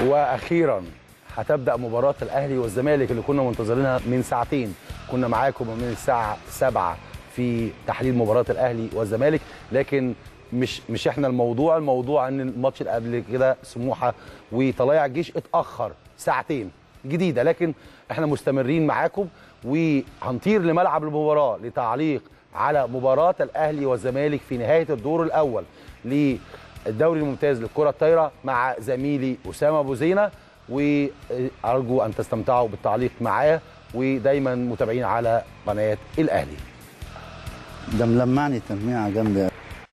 واخيرا هتبدا مباراه الاهلي والزمالك اللي كنا منتظرينها من ساعتين كنا معاكم من الساعه 7 في تحليل مباراه الاهلي والزمالك لكن مش مش احنا الموضوع الموضوع ان الماتش اللي قبل كده سموحه وطلائع الجيش اتاخر ساعتين جديده لكن احنا مستمرين معاكم وهنطير لملعب المباراه لتعليق على مباراه الاهلي والزمالك في نهايه الدور الاول للدوري الممتاز للكره الطايره مع زميلي اسامه ابو زينه وارجو ان تستمتعوا بالتعليق معاه ودايما متابعين على قناه الاهلي ده ملمعني تلميعه جامده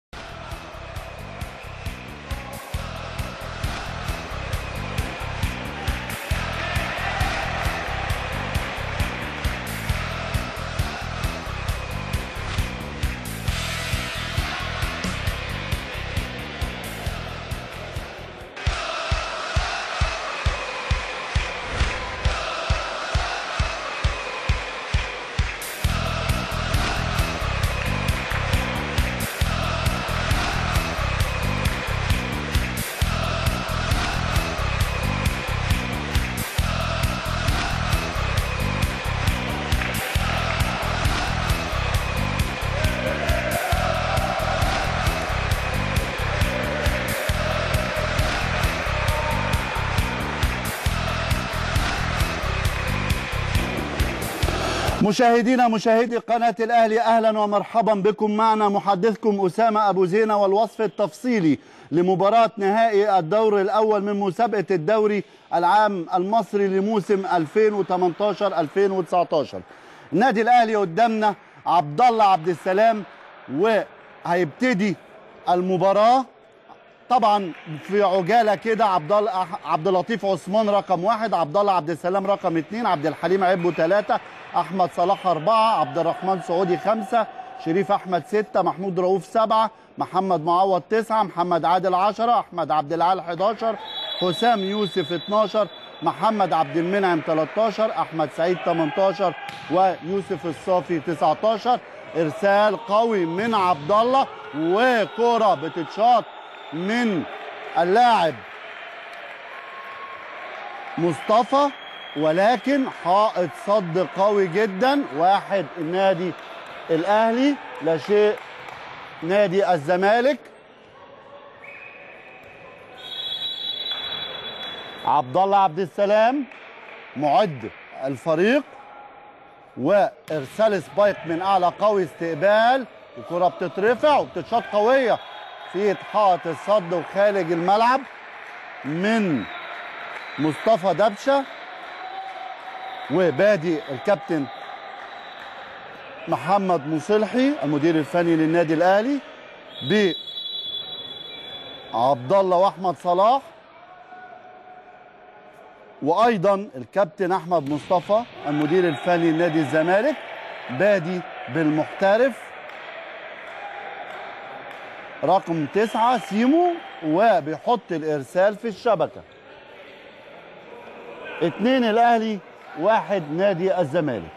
مشاهدينا مشاهدي قناة الأهلي أهلا ومرحبا بكم معنا محدثكم أسامة أبو زينة والوصف التفصيلي لمباراة نهائي الدور الأول من مسابقة الدوري العام المصري لموسم 2018-2019 النادي الأهلي قدامنا عبد الله عبد السلام وهيبتدي المباراة طبعا في عجاله كده عبد الله عبد اللطيف عثمان رقم واحد عبد الله عبد السلام رقم اثنين عبد الحليم عبو ثلاثه احمد صلاح اربعه عبد الرحمن سعودي خمسه شريف احمد سته محمود رؤوف سبعه محمد معوض تسعه محمد عادل 10 احمد عبد العال 11 حسام يوسف 12 محمد عبد المنعم 13 احمد سعيد 18 ويوسف الصافي 19 ارسال قوي من عبد الله وكره بتتشاط من اللاعب مصطفى ولكن حائط صد قوي جدا واحد النادي الاهلي لا شيء نادي الزمالك عبد الله عبد السلام معد الفريق وارسال سبايك من اعلى قوي استقبال الكره بتترفع وبتتشاط قويه في حائط الصد وخارج الملعب من مصطفى دبشه وبادي الكابتن محمد مصلحي المدير الفني للنادي الاهلي ب عبد الله واحمد صلاح وايضا الكابتن احمد مصطفى المدير الفني لنادي الزمالك بادي بالمحترف رقم تسعة سيمو وبيحط الإرسال في الشبكة اتنين الأهلي واحد نادي الزمالك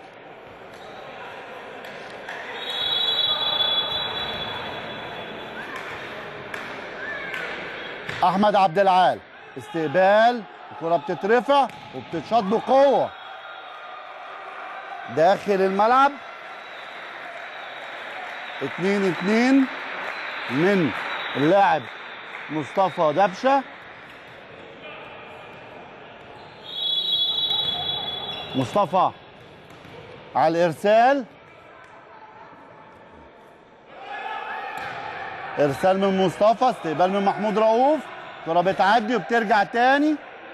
أحمد عبد العال استقبال الكرة بتترفع وبتتشاط بقوة داخل الملعب اتنين اتنين من اللاعب مصطفى دبشه مصطفى على الارسال ارسال من مصطفى استقبال من محمود رؤوف كره بتعدي وبترجع تاني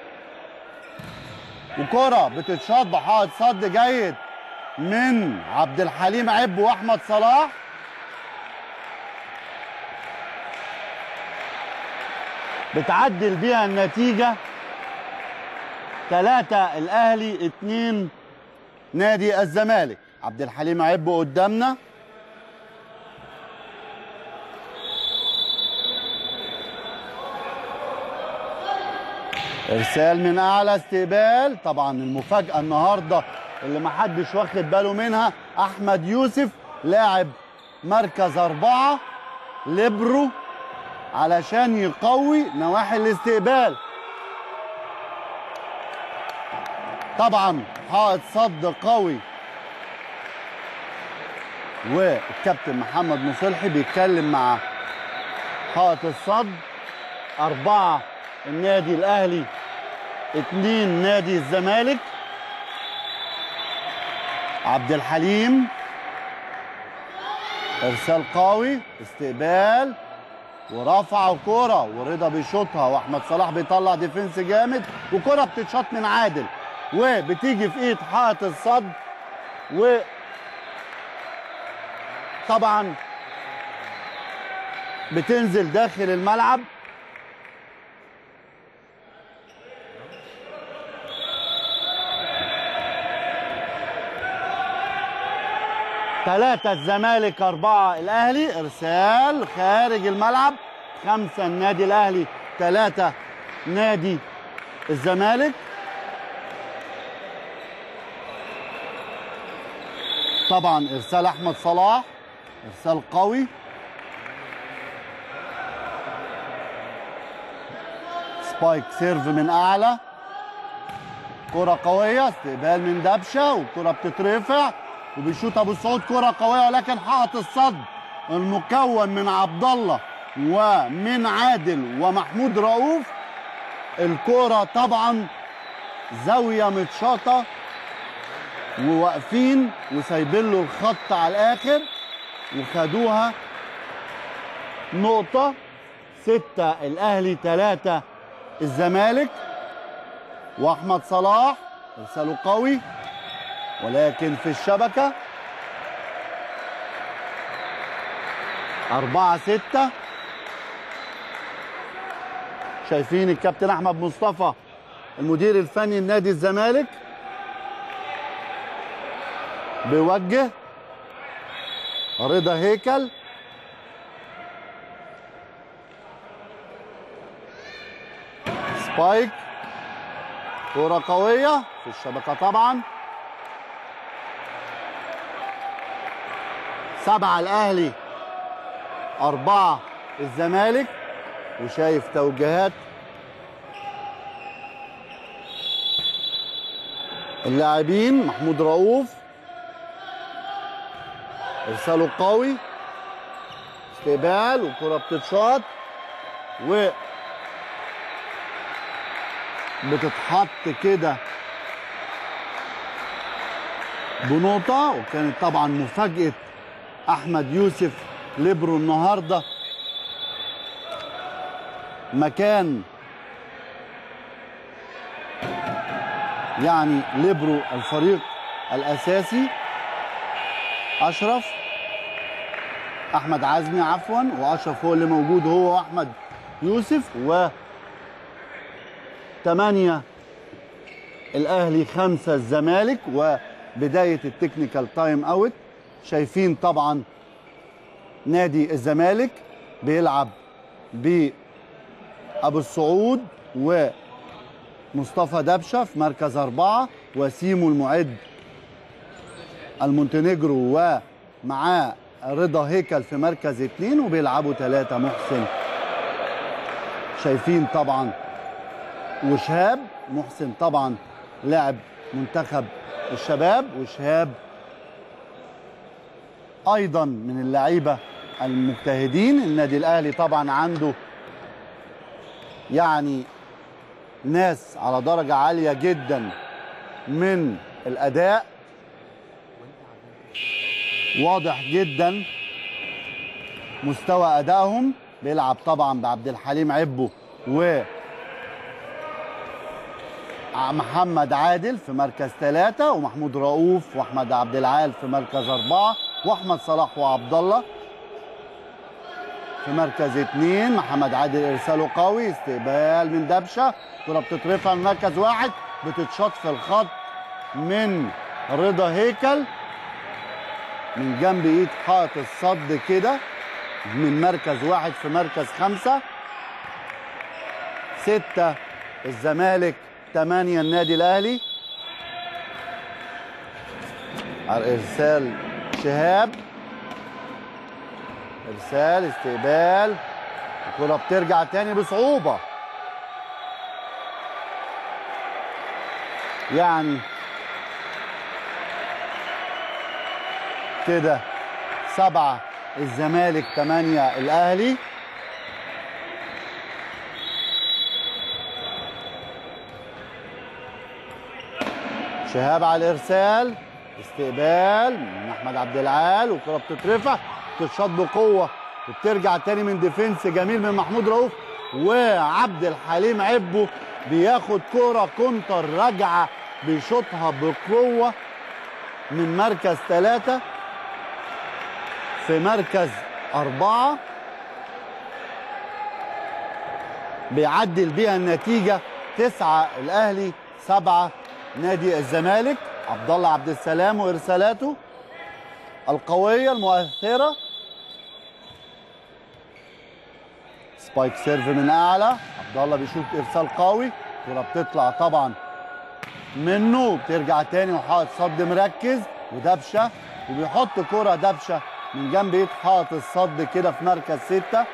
وكره بتتشاط بحائط صد جيد من عبد الحليم عب واحمد صلاح بتعدل بيها النتيجة ثلاثة الأهلي اتنين نادي الزمالك عبد الحليم عبو قدامنا ارسال من اعلى استقبال طبعا المفاجاه النهارده اللي محدش واخد باله منها احمد يوسف لاعب مركز اربعه ليبرو علشان يقوي نواحي الاستقبال طبعا حائط صد قوي والكابتن محمد مصلحي بيتكلم مع حائط الصد أربعة النادي الأهلي اتنين نادي الزمالك عبد الحليم ارسال قوي استقبال ورفع كرة ورضا بيشوطها واحمد صلاح بيطلع ديفنس جامد وكرة بتتشاط من عادل وبتيجي في ايد حائط الصد و طبعا بتنزل داخل الملعب ثلاثة الزمالك أربعة الأهلي إرسال خارج الملعب خمسة النادي الأهلي ثلاثة نادي الزمالك طبعا إرسال أحمد صلاح إرسال قوي سبايك سيرف من أعلى كرة قوية استقبال من دبشة والكرة بتترفع وبيشوط ابو السعود كره قويه ولكن حائط الصد المكون من عبد الله ومن عادل ومحمود رؤوف الكره طبعا زاويه متشاطه وواقفين وسايبين له الخط على الاخر وخدوها نقطه ستة الاهلي ثلاثة الزمالك واحمد صلاح ارساله قوي ولكن في الشبكة أربعة ستة شايفين الكابتن أحمد مصطفى المدير الفني لنادي الزمالك بيوجه رضا هيكل سبايك كرة قوية في الشبكة طبعا سبعة الأهلي أربعة الزمالك وشايف توجيهات اللاعبين محمود رؤوف ارساله قوي استقبال والكرة بتتشاط و بتتحط كده بنقطة وكانت طبعا مفاجأة احمد يوسف ليبرو النهارده مكان يعني ليبرو الفريق الاساسي اشرف احمد عزمي عفوا واشرف هو اللي موجود هو واحمد يوسف و ثمانية الاهلي خمسة الزمالك وبداية التكنيكال تايم اوت شايفين طبعا نادي الزمالك بيلعب بأبو السعود ومصطفى دبشة في مركز أربعة وسيمو المعد المونتينيجرو ومعاه رضا هيكل في مركز اتنين وبيلعبوا ثلاثة محسن شايفين طبعا وشهاب محسن طبعا لاعب منتخب الشباب وشهاب ايضا من اللعيبه المجتهدين النادي الاهلي طبعا عنده يعني ناس على درجه عاليه جدا من الاداء واضح جدا مستوى ادائهم بيلعب طبعا بعبد الحليم عبو و محمد عادل في مركز ثلاثة ومحمود رؤوف واحمد عبد العال في مركز أربعة واحمد صلاح وعبد الله في مركز اثنين محمد عادل ارساله قوي استقبال من دبشه كره بتترفع من مركز واحد بتتشاط في الخط من رضا هيكل من جنب ايد حائط الصد كده من مركز واحد في مركز خمسة ستة الزمالك ثمانية النادي الأهلي على إرسال شهاب إرسال استقبال الكرة بترجع تاني بصعوبة يعني كده سبعة الزمالك ثمانية الأهلي شهاب على الإرسال استقبال من أحمد عبد العال والكرة بتترفع بتتشاط بقوة وبترجع تاني من ديفنس جميل من محمود رؤوف وعبد الحليم عبو بياخد كرة كونتر راجعة بيشوطها بقوة من مركز ثلاثة في مركز أربعة بيعدل بيها النتيجة تسعة الأهلي سبعة نادي الزمالك عبد الله عبد السلام وإرسالاته القوية المؤثرة سبايك سيرف من أعلى عبد الله بيشوط إرسال قوي كرة بتطلع طبعا منه بترجع تاني وحاطط صد مركز ودبشه وبيحط كرة دبشه من جنب ايد حاطط الصد كده في مركز ستة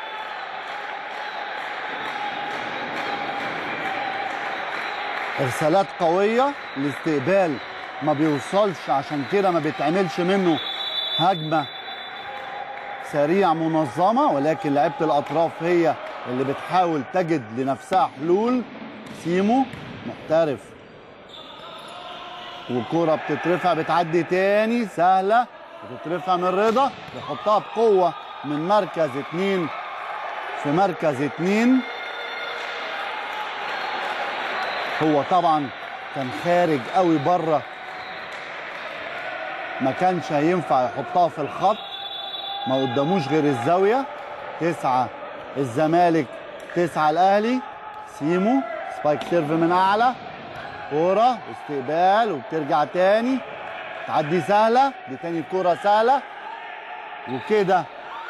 ارسالات قوية الاستقبال ما بيوصلش عشان كده ما بيتعملش منه هجمة سريع منظمة ولكن لعيبة الأطراف هي اللي بتحاول تجد لنفسها حلول سيمو محترف وكرة بتترفع بتعدي تاني سهلة بتترفع من رضا بيحطها بقوة من مركز اتنين في مركز اتنين هو طبعا كان خارج قوي بره ما كانش هينفع يحطها في الخط ما قداموش غير الزاوية تسعة الزمالك تسعة الأهلي سيمو سبايك سيرف من أعلى كورة استقبال وبترجع تاني تعدي سهلة دي تاني كورة سهلة وكده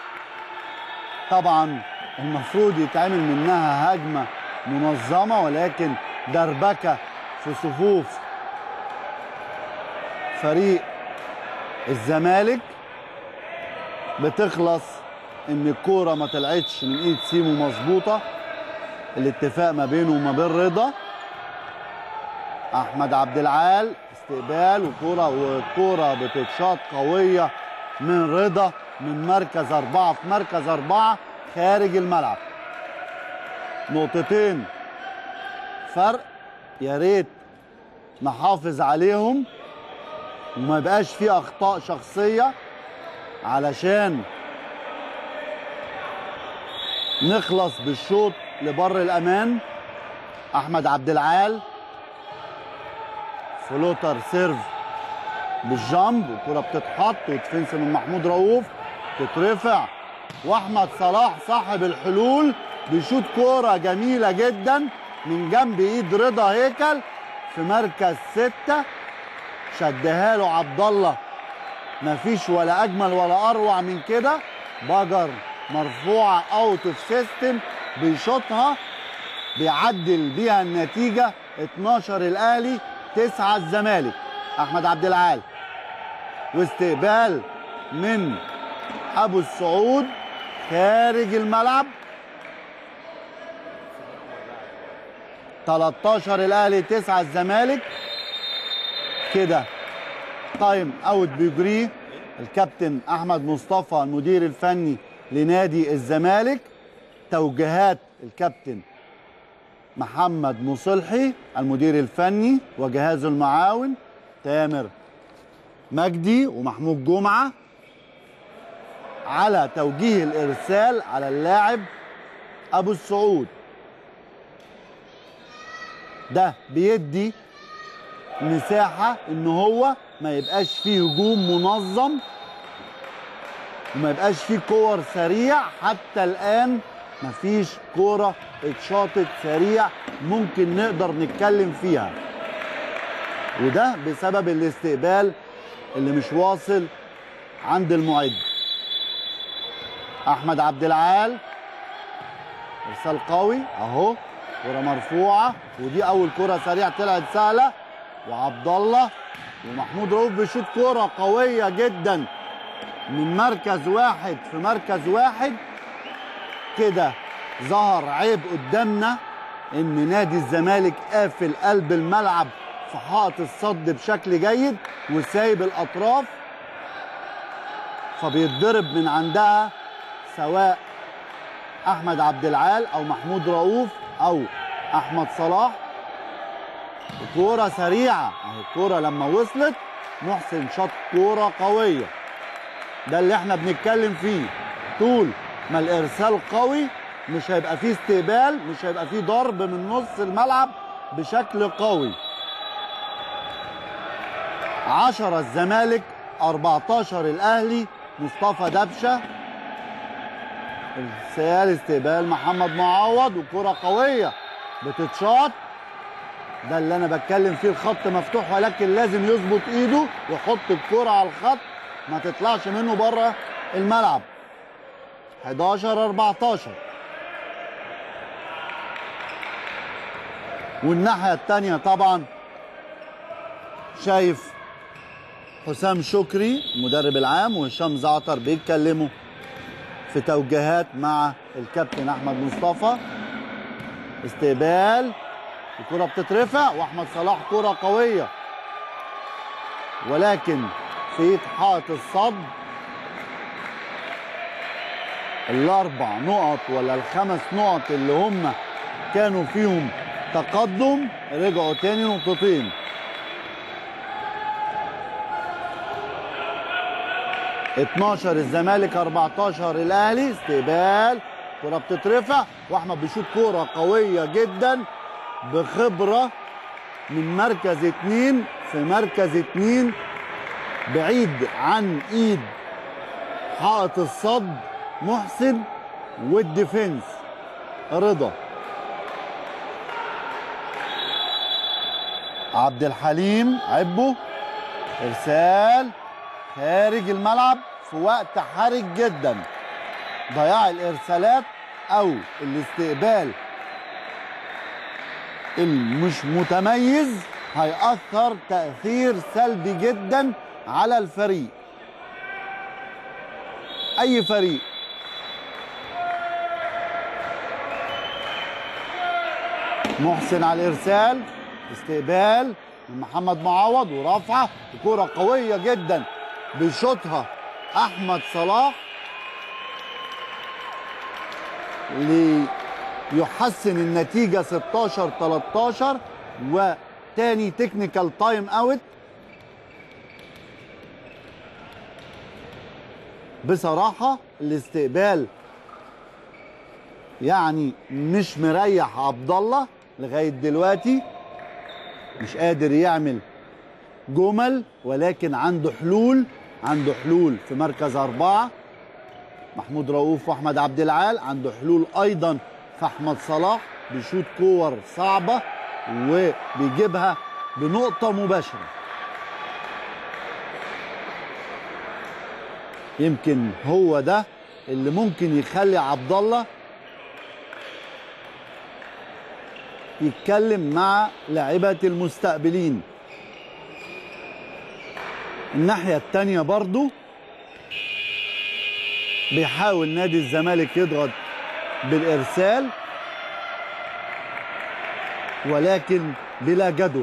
طبعا المفروض يتعمل منها هجمة منظمة ولكن دربكة في صفوف فريق الزمالك بتخلص ان الكوره ما طلعتش من ايد سيمو مظبوطه الاتفاق ما بينه وما بين رضا احمد عبد العال استقبال وكوره والكوره بتتشاط قويه من رضا من مركز اربعه في مركز اربعه خارج الملعب نقطتين فرق يا ريت نحافظ عليهم وما يبقاش في اخطاء شخصيه علشان نخلص بالشوط لبر الامان احمد عبد العال فلوتر سيرف بالجامب والكره بتتحط وتفنس من محمود رؤوف تترفع واحمد صلاح صاحب الحلول بيشوط كوره جميله جدا من جنب ايد رضا هيكل في مركز ستة شدها له عبد الله مفيش ولا اجمل ولا اروع من كده بجر مرفوعه اوت اوف سيستم بيشوطها بيعدل بيها النتيجه 12 الاهلي 9 الزمالك احمد عبد العال واستقبال من ابو السعود خارج الملعب 13 الاهلي 9 الزمالك كده تايم اوت بيجريه الكابتن احمد مصطفى المدير الفني لنادي الزمالك توجيهات الكابتن محمد مصلحي المدير الفني وجهازه المعاون تامر مجدي ومحمود جمعه على توجيه الارسال على اللاعب ابو السعود ده بيدي مساحه ان هو ما يبقاش فيه هجوم منظم وما يبقاش فيه كور سريع حتى الان مفيش كوره اتشاطت سريع ممكن نقدر نتكلم فيها وده بسبب الاستقبال اللي مش واصل عند المعد احمد عبد العال ارسال قوي اهو كره مرفوعه ودي اول كره سريعه طلعت سهله وعبد الله ومحمود رؤوف بيشوط كوره قويه جدا من مركز واحد في مركز واحد كده ظهر عيب قدامنا ان نادي الزمالك قافل قلب الملعب في حائط الصد بشكل جيد وسايب الاطراف فبيتضرب من عندها سواء احمد عبد العال او محمود رؤوف او احمد صلاح كوره سريعه اهي الكوره لما وصلت محسن شاط كوره قويه ده اللي احنا بنتكلم فيه طول ما الارسال قوي مش هيبقى فيه استقبال مش هيبقى فيه ضرب من نص الملعب بشكل قوي 10 الزمالك 14 الاهلي مصطفى دبشه ارسال استقبال محمد معوض وكره قويه بتتشاط ده اللي انا بتكلم فيه الخط مفتوح ولكن لازم يظبط ايده ويحط الكره على الخط ما تطلعش منه بره الملعب 11 14 والناحيه الثانيه طبعا شايف حسام شكري المدرب العام وهشام زعتر بيتكلموا في توجيهات مع الكابتن احمد مصطفى استقبال الكره بتترفع واحمد صلاح كره قويه ولكن في حائط الصد الاربع نقط ولا الخمس نقط اللي هم كانوا فيهم تقدم رجعوا تاني نقطتين اتناشر الزمالك 14 الاهلي استقبال كرة بتترفع واحمد بيشوط كرة قوية جدا بخبرة من مركز اتنين في مركز اتنين بعيد عن ايد حائط الصد محسن والديفنس رضا عبد الحليم عبو ارسال خارج الملعب في وقت حرج جدا ضياع الارسالات او الاستقبال المش متميز هيأثر تأثير سلبي جدا على الفريق أي فريق محسن على الإرسال استقبال من محمد معوض ورفعة كرة قوية جدا بيشوطها أحمد صلاح ليحسن النتيجة 16 13 وتاني تكنيكال تايم اوت بصراحة الاستقبال يعني مش مريح عبد الله لغاية دلوقتي مش قادر يعمل جمل ولكن عنده حلول عنده حلول في مركز أربعة محمود رؤوف واحمد عبد العال عنده حلول ايضا في احمد صلاح بيشوط كور صعبه وبيجيبها بنقطه مباشره يمكن هو ده اللي ممكن يخلي عبد الله يتكلم مع لاعبة المستقبلين الناحية التانية برضو بيحاول نادي الزمالك يضغط بالارسال ولكن بلا جدوى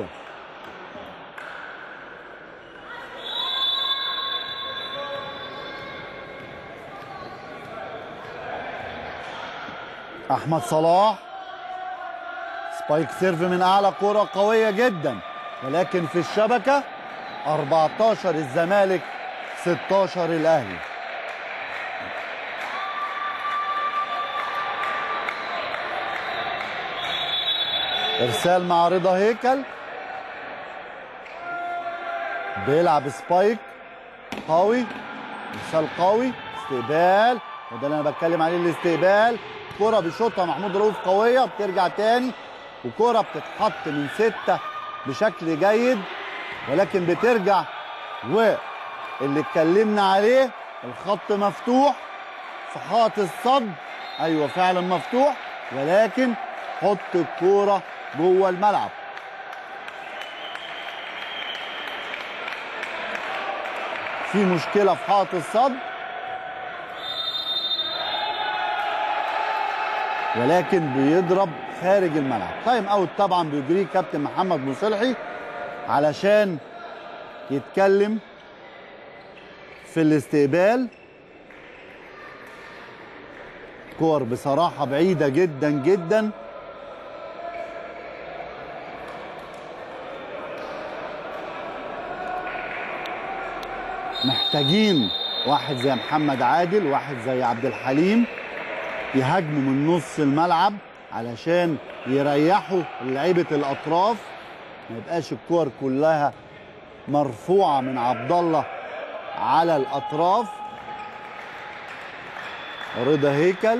احمد صلاح سبايك سيرف من اعلى كرة قوية جدا ولكن في الشبكة 14 الزمالك 16 الاهلي ارسال مع رضا هيكل بيلعب سبايك قوي ارسال قوي استقبال وده اللي انا بتكلم عليه الاستقبال كرة بيشوطها محمود رؤوف قوية بترجع تاني وكرة بتتحط من ستة بشكل جيد ولكن بترجع واللي اتكلمنا عليه الخط مفتوح في حائط الصد ايوه فعلا مفتوح ولكن حط الكوره جوه الملعب في مشكله في حائط الصد ولكن بيضرب خارج الملعب تايم اوت طبعا بيجريه كابتن محمد مصلحي علشان يتكلم في الاستقبال كور بصراحة بعيدة جدا جدا محتاجين واحد زي محمد عادل واحد زي عبد الحليم يهاجموا من نص الملعب علشان يريحوا لعيبة الأطراف ما يبقاش الكور كلها مرفوعة من عبد الله على الأطراف رضا هيكل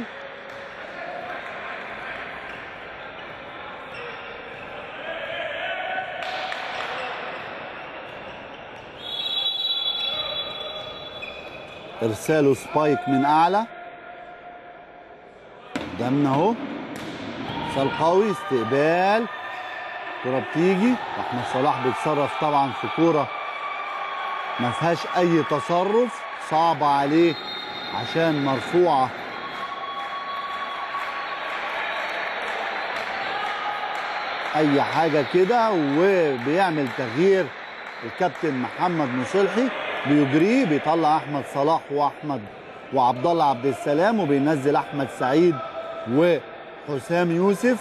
ارساله سبايك من اعلى قدامنا اهو ارسال قوي استقبال كرة بتيجي واحمد صلاح بيتصرف طبعا في كوره ما فيهاش اي تصرف صعبة عليه عشان مرفوعة اي حاجة كده وبيعمل تغيير الكابتن محمد مصلحي بيجريه بيطلع احمد صلاح واحمد وعبد الله عبد السلام وبينزل احمد سعيد وحسام يوسف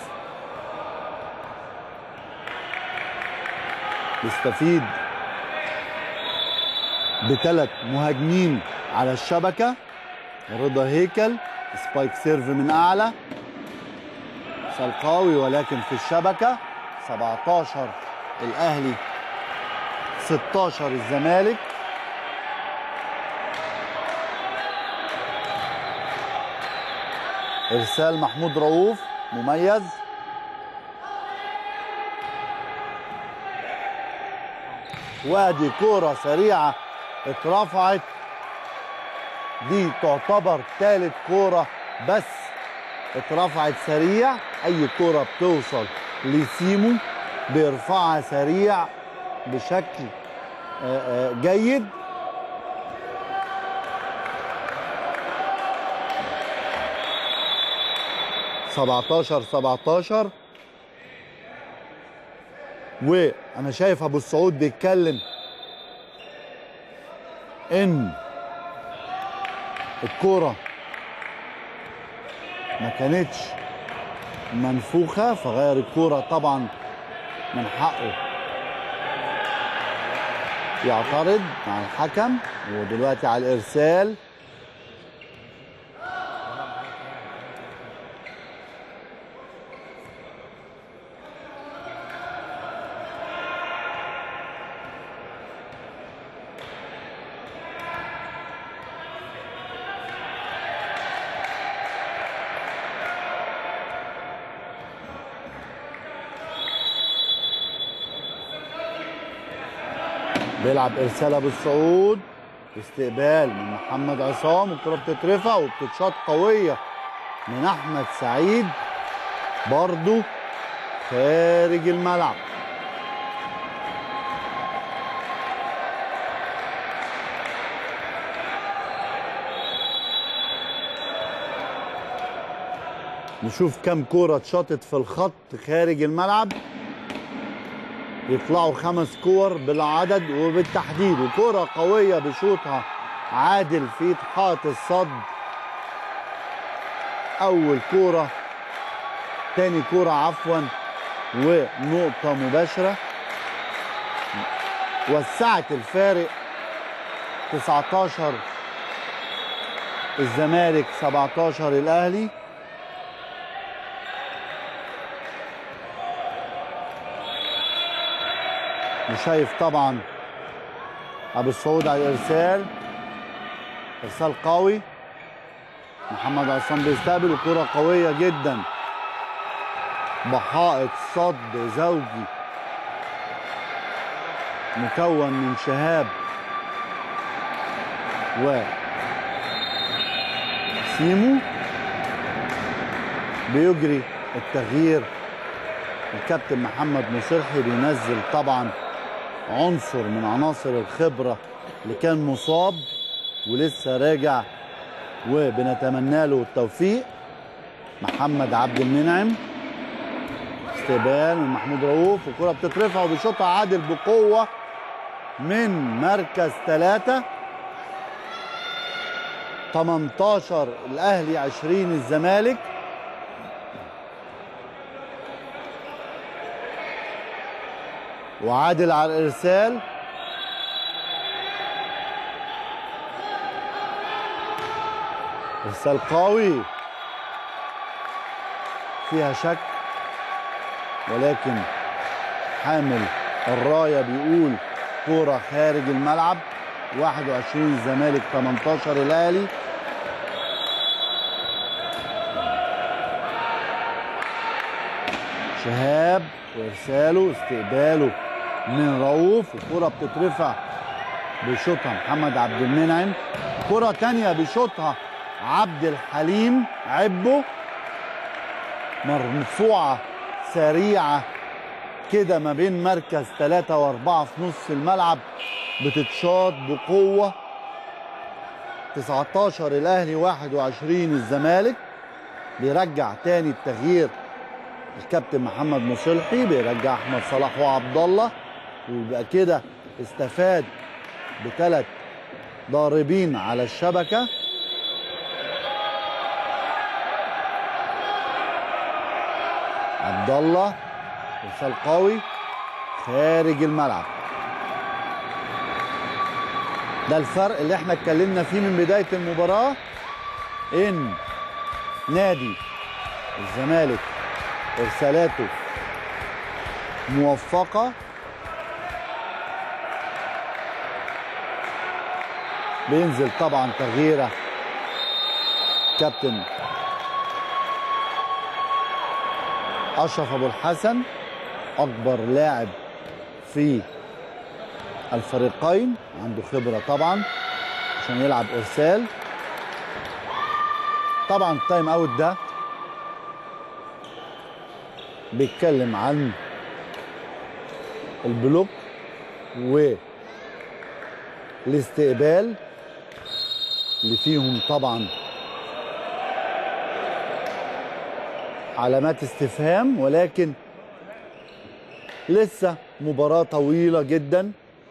بيستفيد بثلاث مهاجمين على الشبكه رضا هيكل سبايك سيرف من اعلى سلقاوي ولكن في الشبكه 17 الاهلي 16 الزمالك ارسال محمود رؤوف مميز وادي كوره سريعه اترفعت دي تعتبر ثالث كوره بس اترفعت سريع اي كوره بتوصل لسيمو بيرفعها سريع بشكل آه، آه، جيد سبعتاشر سبعتاشر وانا شايف ابو السعود بيتكلم ان الكوره ما كانتش منفوخه فغير الكوره طبعا من حقه يعترض مع الحكم ودلوقتي على الارسال بيلعب ارسال ابو السعود استقبال من محمد عصام الكره بتترفع وبتتشاط قويه من احمد سعيد برضو خارج الملعب نشوف كم كوره اتشاطت في الخط خارج الملعب يطلعوا خمس كور بالعدد وبالتحديد وكرة قوية بشوطها عادل في حائط الصد أول كورة تاني كورة عفوا ونقطة مباشرة وسعت الفارق 19 الزمالك 17 الأهلي وشايف طبعا ابو السعود على الارسال ارسال قوي محمد عصام بيستقبل الكره قويه جدا بحائط صد زوجي مكون من شهاب و سيمو بيجري التغيير الكابتن محمد مصلحي بينزل طبعا عنصر من عناصر الخبرة اللي كان مصاب ولسه راجع وبنتمنى له التوفيق محمد عبد المنعم استقبال من محمود رؤوف والكره بتترفع وبيشوطها عادل بقوه من مركز ثلاثة 18 الاهلي 20 الزمالك وعادل على الارسال ارسال قوي فيها شك ولكن حامل الرايه بيقول كوره خارج الملعب 21 الزمالك 18 الاهلي شهاب وارساله استقباله من رؤوف وكرة بتترفع بيشوطها محمد عبد المنعم كرة تانية بيشوطها عبد الحليم عبه مرفوعة سريعة كده ما بين مركز ثلاثة وأربعة في نص الملعب بتتشاط بقوة 19 الأهلي 21 الزمالك بيرجع تاني التغيير الكابتن محمد مصلحي بيرجع احمد صلاح وعبد الله ويبقى كده استفاد بثلاث ضاربين على الشبكه عبد الله ارسال قوي خارج الملعب ده الفرق اللي احنا اتكلمنا فيه من بدايه المباراه ان نادي الزمالك ارسالاته موفقه بينزل طبعا تغييره كابتن اشرف ابو الحسن اكبر لاعب في الفريقين عنده خبره طبعا عشان يلعب ارسال طبعا التايم اوت ده بيتكلم عن البلوك والاستقبال اللي فيهم طبعا علامات استفهام ولكن لسه مباراة طويلة جدا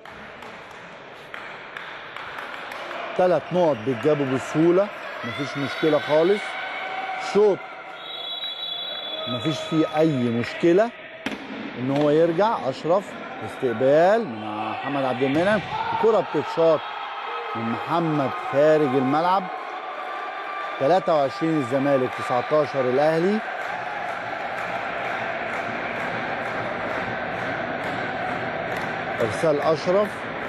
ثلاث نقط بيتجابوا بسهولة مفيش مشكلة خالص شوط مفيش فيه أي مشكلة إن هو يرجع أشرف استقبال مع محمد عبد المنعم الكرة بتتشاط من محمد خارج الملعب 23 الزمالك 19 الأهلي ارسال اشرف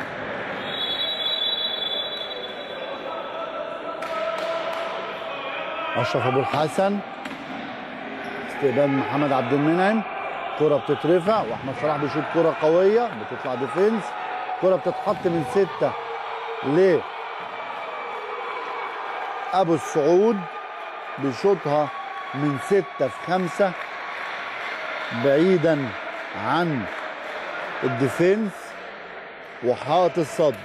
اشرف ابو الحسن استقبال محمد عبد المنعم كرة بتترفع واحمد صلاح بيشوط كرة قوية بتطلع ديفنس كرة بتتحط من ستة ل ابو السعود بيشوطها من ستة في خمسة بعيدا عن الديفنس وحاط الصد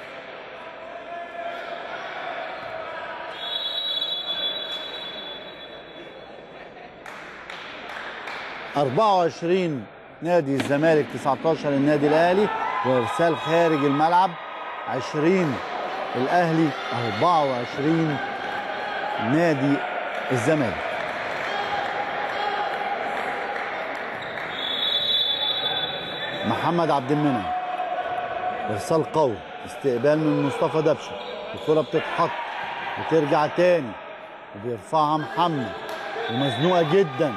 أربعة وعشرين نادي الزمالك 19 النادي الأهلي وإرسال خارج الملعب 20 الأهلي 24 نادي الزمالك محمد عبد المنعم ارسال قوي استقبال من مصطفى دبشه الكره بتتحط وترجع تاني وبيرفعها محمد ومزنوقه جدا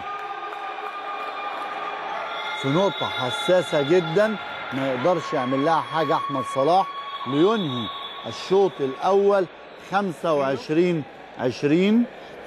في نقطة حساسة جدا ما يقدرش يعمل لها حاجة أحمد صلاح لينهي الشوط الأول 25 20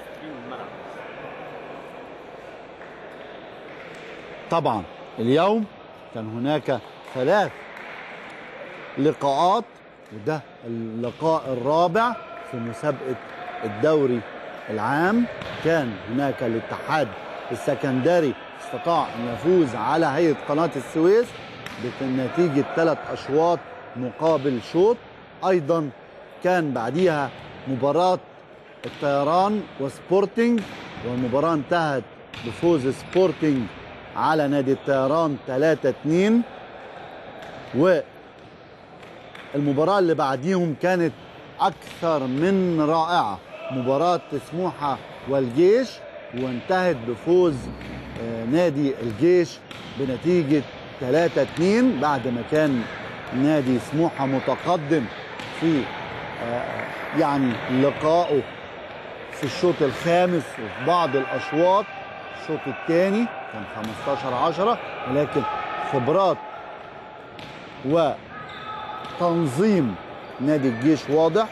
طبعا اليوم كان هناك ثلاث لقاءات وده اللقاء الرابع في مسابقة الدوري العام كان هناك الاتحاد السكندري استطاع ان يفوز على هيئة قناة السويس بنتيجة ثلاث اشواط مقابل شوط ايضا كان بعديها مباراة الطيران وسبورتنج والمباراة انتهت بفوز سبورتنج على نادي الطيران 3 2 والمباراة اللي بعديهم كانت أكثر من رائعة مباراة سموحة والجيش وانتهت بفوز آه، نادي الجيش بنتيجة 3 2 بعد ما كان نادي سموحة متقدم في آه، يعني لقائه في الشوط الخامس وفي بعض الاشواط الشوط الثاني كان 15 10 ولكن خبرات وتنظيم نادي الجيش واضح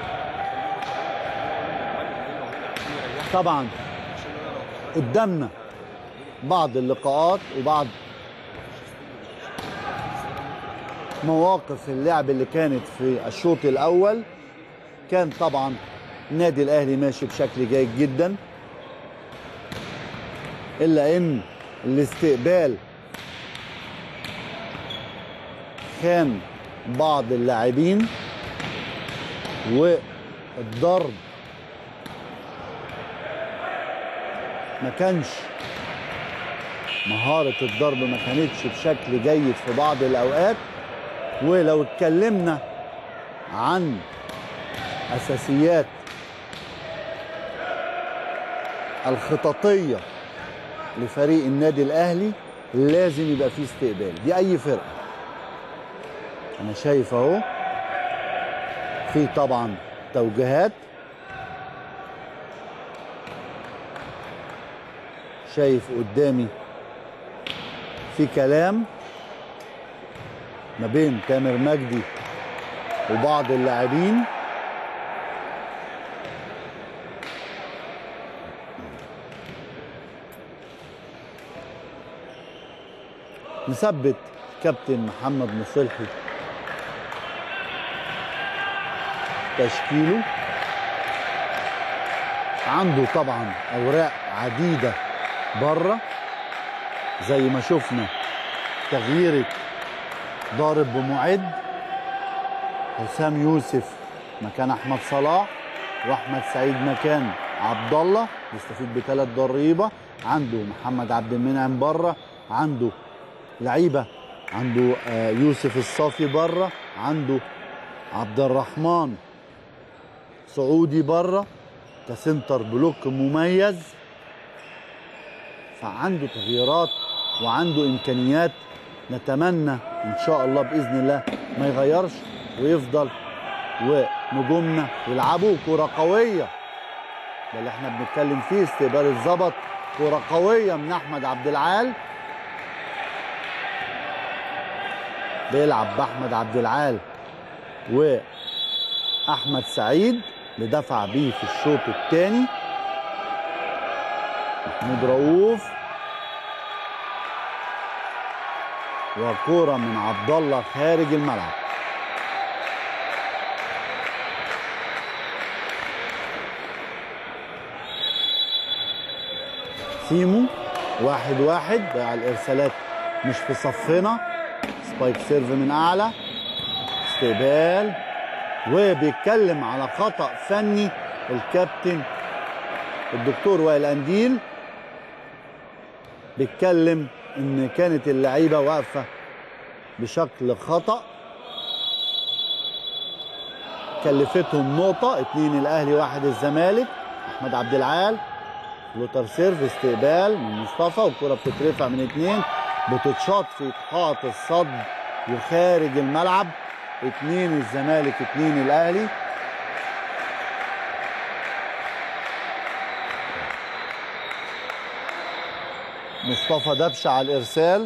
طبعا قدامنا بعض اللقاءات وبعض مواقف اللعب اللي كانت في الشوط الاول كان طبعا النادي الاهلي ماشي بشكل جيد جدا الا ان الاستقبال كان بعض اللاعبين والضرب ما كانش مهارة الضرب ما كانتش بشكل جيد في بعض الأوقات ولو اتكلمنا عن أساسيات الخططية لفريق النادي الأهلي لازم يبقى فيه استقبال دي أي فرقة أنا شايف أهو في طبعا توجيهات شايف قدامي في كلام ما بين تامر مجدي وبعض اللاعبين نثبت كابتن محمد مصلحي تشكيله عنده طبعا اوراق عديده بره زي ما شفنا تغييره ضارب بمعد حسام يوسف مكان احمد صلاح واحمد سعيد مكان عبد الله يستفيد بثلاث ضريبه عنده محمد عبد المنعم بره عنده لعيبه عنده آه، يوسف الصافي بره عنده عبد الرحمن سعودي بره كسنتر بلوك مميز فعنده تغييرات وعنده امكانيات نتمنى ان شاء الله باذن الله ما يغيرش ويفضل ونجومنا يلعبوا كرة قوية ده اللي احنا بنتكلم فيه استقبال الظبط كرة قوية من احمد عبد العال بيلعب باحمد عبد العال واحمد سعيد اللي دفع بيه في الشوط الثاني محمود رؤوف وكرة من عبد الله خارج الملعب سيمو واحد واحد بقى الارسالات مش في صفنا سبايك سيرف من اعلى استقبال وبيتكلم على خطأ فني الكابتن الدكتور وائل انديل بيتكلم ان كانت اللعيبه واقفه بشكل خطأ كلفتهم نقطة اتنين الأهلي واحد الزمالك أحمد عبد العال لوتر سيرف استقبال من مصطفى والكرة بتترفع من اتنين بتتشاط في إسقاط الصد وخارج الملعب اتنين الزمالك اتنين الأهلي مصطفى دبش على الإرسال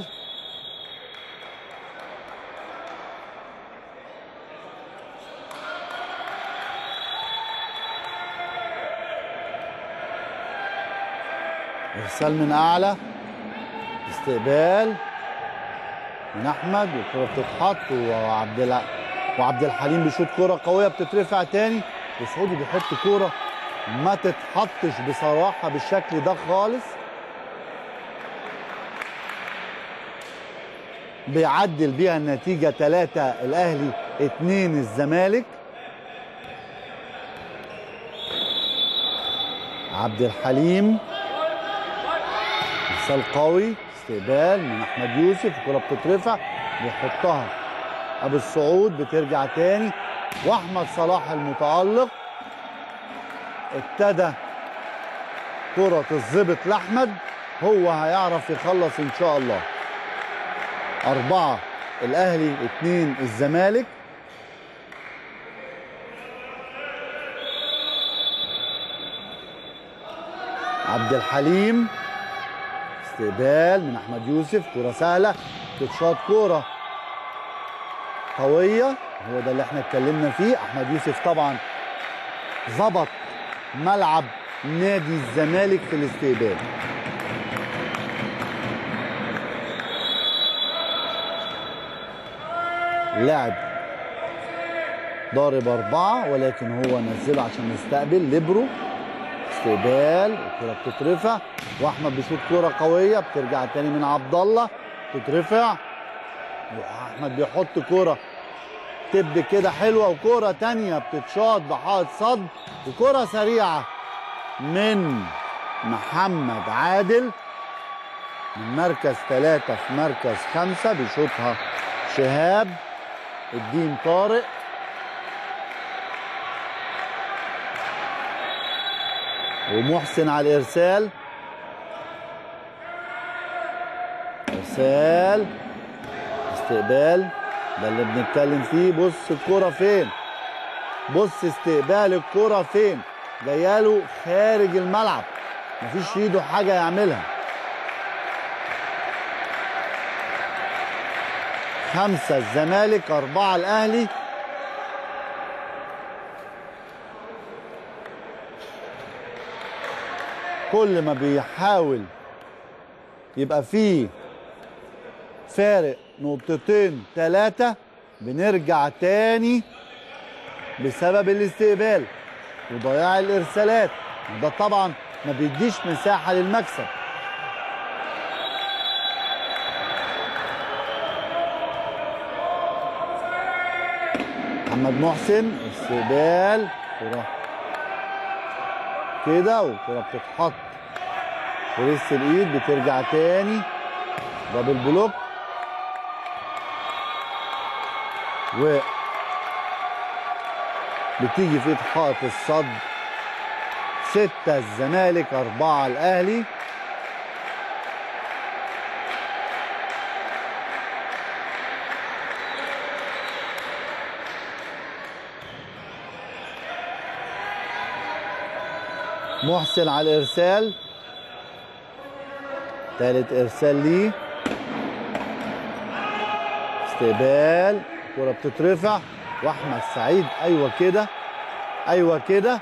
ارسال من اعلى استقبال من احمد والكره بتتحط وعبد الع... وعبد الحليم بيشوط كره قويه بتترفع تاني وسعودي بيحط كوره ما تتحطش بصراحه بالشكل ده خالص بيعدل بيها النتيجه ثلاثة الاهلي اتنين الزمالك عبد الحليم ارسال قوي استقبال من احمد يوسف الكره بتترفع بيحطها ابو السعود بترجع تاني واحمد صلاح المتالق ابتدى كرة تظبط لاحمد هو هيعرف يخلص ان شاء الله أربعة الأهلي اتنين الزمالك عبد الحليم استقبال من احمد يوسف كرة سهلة تتشاط كرة قوية هو ده اللي احنا اتكلمنا فيه احمد يوسف طبعا ظبط ملعب نادي الزمالك في الاستقبال لاعب ضارب أربعة ولكن هو نزله عشان يستقبل ليبرو استقبال الكرة بتترفع واحمد بيشوط كرة قوية بترجع تاني من عبد الله تترفع واحمد بيحط كرة تب كده حلوة وكرة تانية بتتشاط بحائط صد وكرة سريعة من محمد عادل من مركز ثلاثة في مركز خمسة بيشوطها شهاب الدين طارق ومحسن على الارسال ارسال استقبال ده اللي بنتكلم فيه بص الكرة فين بص استقبال الكرة فين جاياله خارج الملعب مفيش في ايده حاجة يعملها خمسة الزمالك أربعة الأهلي كل ما بيحاول يبقى فيه فارق نقطتين ثلاثة بنرجع تاني بسبب الاستقبال وضياع الإرسالات ده طبعا ما بيديش مساحة للمكسب محمد محسن استقبال كرة كده وكرة بتتحط في ريس الايد بترجع تاني دبل بلوك و بتيجي في حائط الصد ستة الزمالك أربعة الأهلي محسن على الارسال ثالث ارسال ليه استقبال كرة بتترفع واحمد سعيد ايوه كده ايوه كده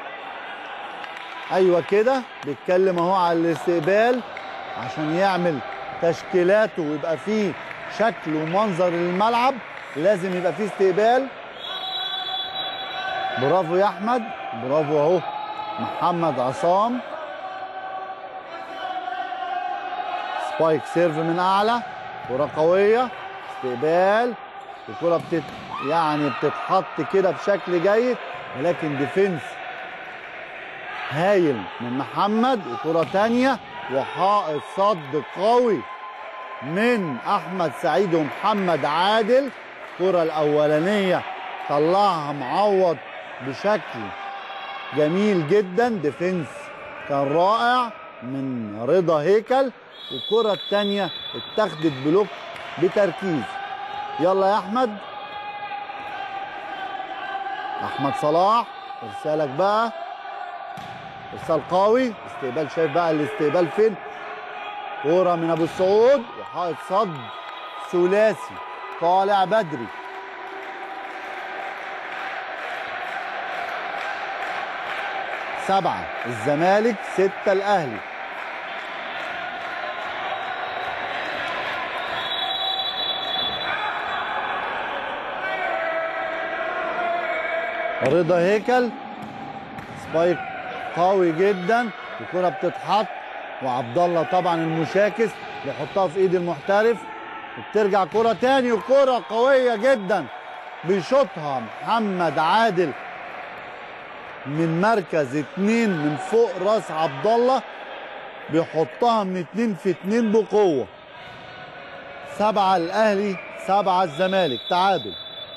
ايوه كده بيتكلم اهو على الاستقبال عشان يعمل تشكيلاته ويبقى فيه شكل ومنظر للملعب لازم يبقى فيه استقبال برافو يا احمد برافو اهو محمد عصام سبايك سيرف من اعلى كرة قوية استقبال الكرة بتت يعني بتتحط كده بشكل جيد ولكن ديفنس هايل من محمد وكرة تانية وحائط صد قوي من احمد سعيد ومحمد عادل الكرة الاولانية طلعها معوض بشكل جميل جدا ديفنس كان رائع من رضا هيكل والكرة التانية اتاخدت بلوك بتركيز يلا يا احمد احمد صلاح ارسالك بقى ارسال قوي استقبال شايف بقى الاستقبال فين كرة من ابو السعود وحائط صد ثلاثي طالع بدري سبعة الزمالك ستة الأهلي رضا هيكل سبايك قوي جدا الكرة بتتحط وعبد الله طبعا المشاكس بيحطها في ايد المحترف وبترجع كرة تاني وكرة قوية جدا بيشوطها محمد عادل من مركز اتنين من فوق راس عبد الله بيحطها من اتنين في اتنين بقوة سبعة الأهلي سبعة الزمالك تعادل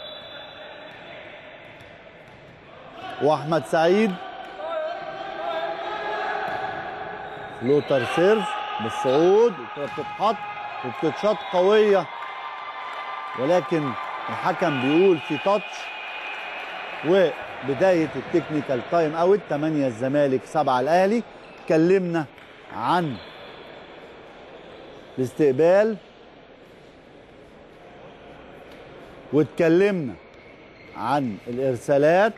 وأحمد سعيد فلوتر سيرف بالصعود الكرة بتتحط وبتتشاط قوية ولكن الحكم بيقول في تاتش وبداية التكنيكال تايم اوت 8 الزمالك 7 الاهلي اتكلمنا عن الاستقبال واتكلمنا عن الارسالات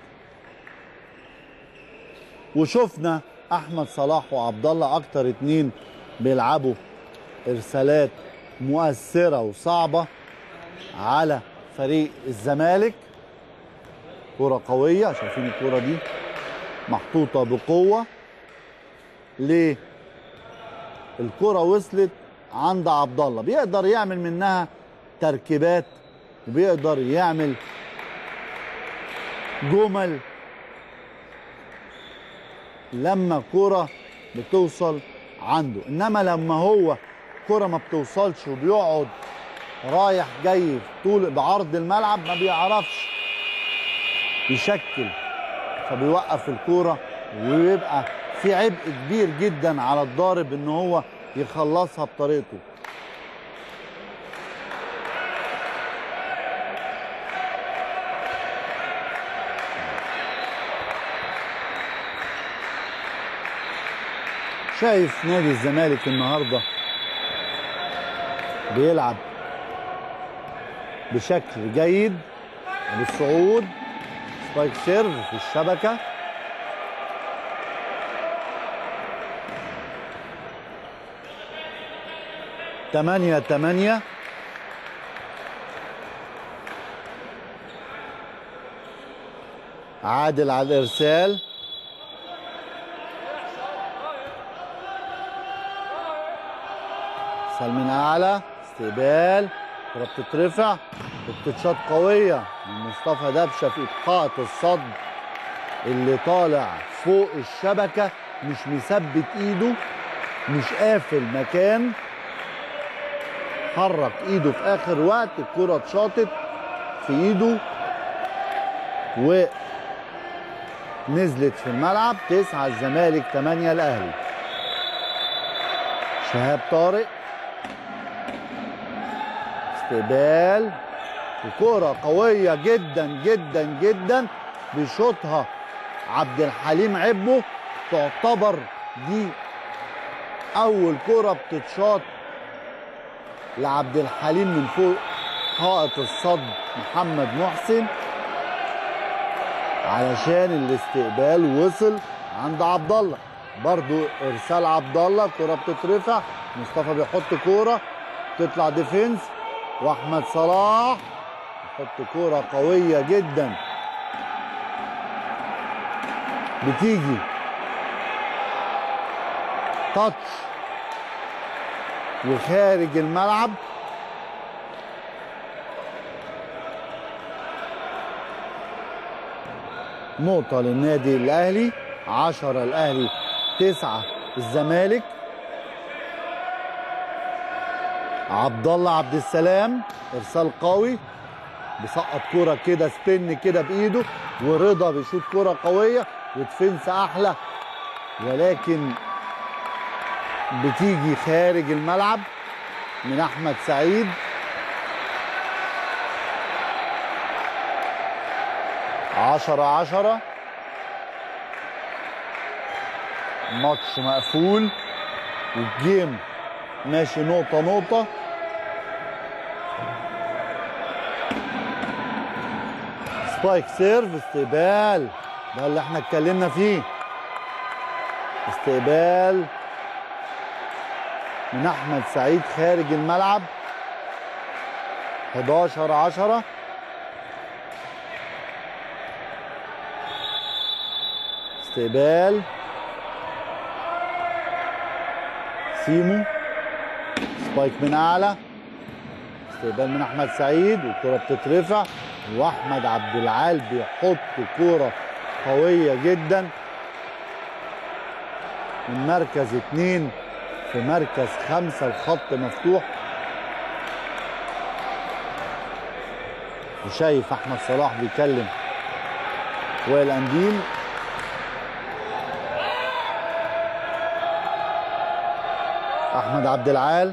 وشفنا احمد صلاح وعبد الله اكتر اتنين بيلعبوا ارسالات مؤثره وصعبه على فريق الزمالك كرة قوية شايفين الكرة دي محطوطة بقوة ليه؟ الكرة وصلت عند عبد الله بيقدر يعمل منها تركيبات وبيقدر يعمل جمل لما كرة بتوصل عنده انما لما هو كرة ما بتوصلش وبيقعد رايح جاي طول بعرض الملعب ما بيعرفش يشكل فبيوقف الكوره ويبقى في عبء كبير جدا على الضارب ان هو يخلصها بطريقته شايف نادي الزمالك النهارده بيلعب بشكل جيد بالصعود سبايك سيرف في الشبكة تمانية تمانية عادل على الإرسال سال من أعلى استقبال كرة بتترفع وبتتشاط قوية من مصطفى دبشة في إبقاء الصد اللي طالع فوق الشبكة مش مثبت إيده مش قافل مكان حرك إيده في آخر وقت الكرة اتشاطت في إيده ونزلت في الملعب تسعة الزمالك تمانية الأهلي شهاب طارق استقبال وكرة قوية جدا جدا جدا بيشوطها عبد الحليم عبو تعتبر دي أول كرة بتتشاط لعبد الحليم من فوق حائط الصد محمد محسن علشان الاستقبال وصل عند عبد الله برضو ارسال عبد الله كرة بتترفع مصطفى بيحط كرة تطلع ديفنس واحمد صلاح يحط كرة قوية جدا بتيجي تاتش وخارج الملعب نقطة للنادي الأهلي عشرة الأهلي تسعة الزمالك عبد الله عبد السلام ارسال قوي بيسقط كرة كده سبن كده بايده ورضا بيشوط كرة قوية ودفنس احلى ولكن بتيجي خارج الملعب من احمد سعيد عشرة عشرة ماتش مقفول والجيم ماشي نقطة نقطة سبايك سيرف استقبال ده اللي احنا اتكلمنا فيه استقبال من احمد سعيد خارج الملعب 11 10 استقبال سيمو سبايك من اعلى استقبال من احمد سعيد والكره بتترفع واحمد عبد العال بيحط كوره قويه جدا من مركز اتنين في مركز خمسة الخط مفتوح وشايف احمد صلاح بيكلم وائل انديل احمد عبد العال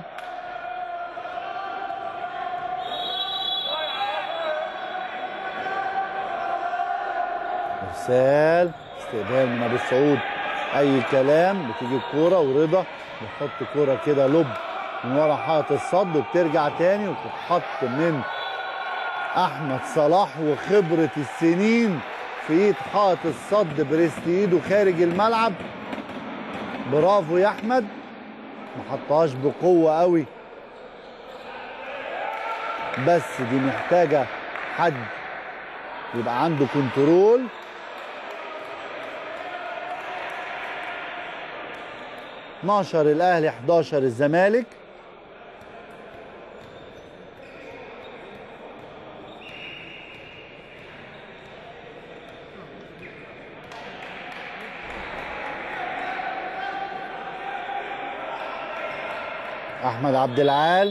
ارسال استقبال من ابو السعود اي كلام بتيجي الكوره ورضا بيحط كوره كده لب من ورا حائط الصد وبترجع تاني وتتحط من احمد صلاح وخبره السنين في ايد حائط الصد بريست ايده خارج الملعب برافو يا احمد ما حطهاش بقوه قوي بس دي محتاجه حد يبقى عنده كنترول اتناشر الاهلي 11 الزمالك احمد عبد العال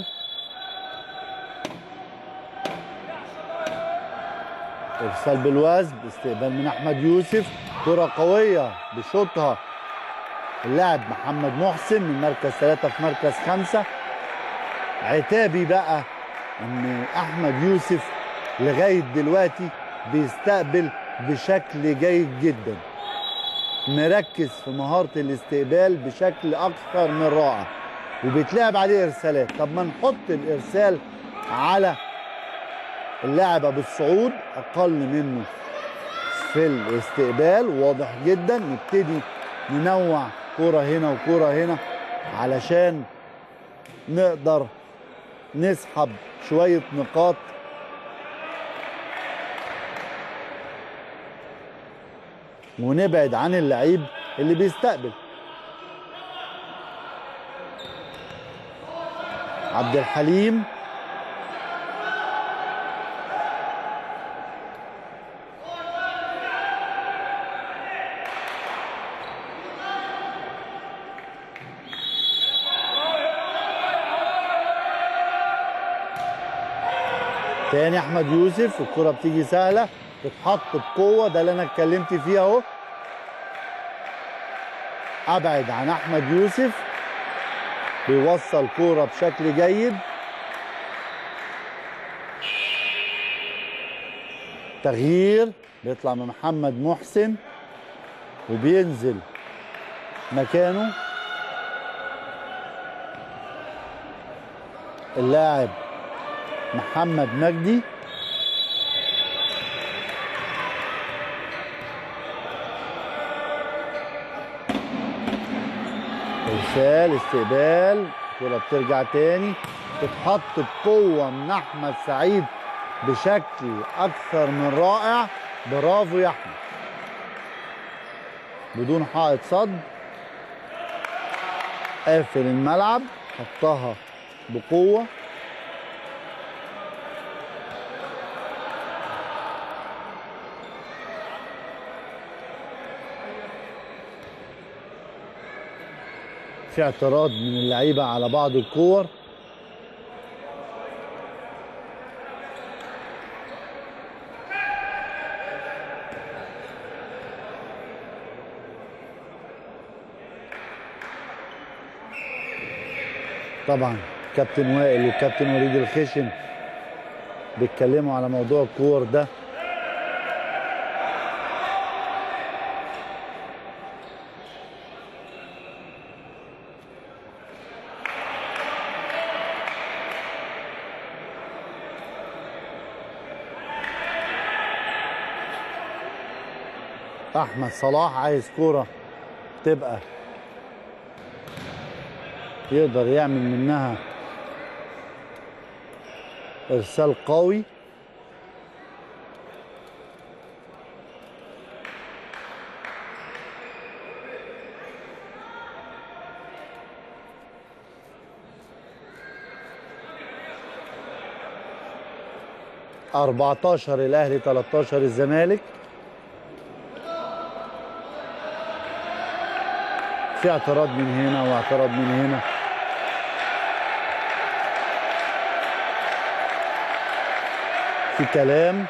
ارسال بالوزن استقبال من احمد يوسف كره قويه بشوطها اللاعب محمد محسن من مركز ثلاثة في مركز خمسة عتابي بقى ان احمد يوسف لغاية دلوقتي بيستقبل بشكل جيد جدا مركز في مهارة الاستقبال بشكل اكثر من رائع وبيتلعب عليه ارسالات طب ما نحط الارسال على اللاعب ابو السعود اقل منه في الاستقبال واضح جدا نبتدي ننوع كرة هنا وكرة هنا علشان نقدر نسحب شوية نقاط ونبعد عن اللعيب اللي بيستقبل عبد الحليم تاني احمد يوسف الكره بتيجي سهله تتحط بقوه ده اللي انا اتكلمت فيه اهو ابعد عن احمد يوسف بيوصل كوره بشكل جيد تغيير بيطلع من محمد محسن وبينزل مكانه اللاعب محمد مجدي ارسال استقبال الكرة بترجع تاني تتحط بقوة من احمد سعيد بشكل اكثر من رائع برافو يا احمد بدون حائط صد قافل الملعب حطها بقوه في اعتراض من اللعيبه على بعض الكور طبعا كابتن وائل والكابتن وليد الخشن بيتكلموا على موضوع الكور ده احمد صلاح عايز كوره تبقى يقدر يعمل منها ارسال قوي أربعتاشر الأهلي 13 الزمالك في اعتراض من هنا واعتراض من هنا في كلام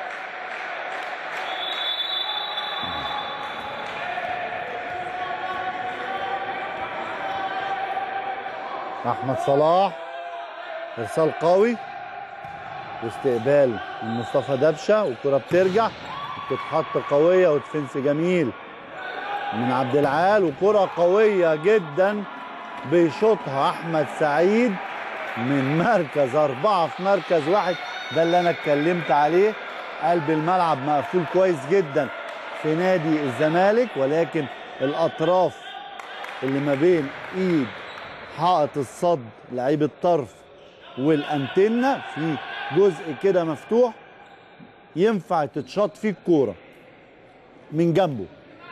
احمد صلاح ارسال قوي واستقبال من مصطفى دبشه والكره بترجع بتتحط قويه ودفنس جميل من عبد العال وكره قويه جدا بيشوطها احمد سعيد من مركز اربعه في مركز واحد ده اللي انا اتكلمت عليه قلب الملعب مقفول كويس جدا في نادي الزمالك ولكن الاطراف اللي ما بين ايد حائط الصد لعيب الطرف والانتنه في جزء كده مفتوح ينفع تتشاط فيه الكوره من جنبه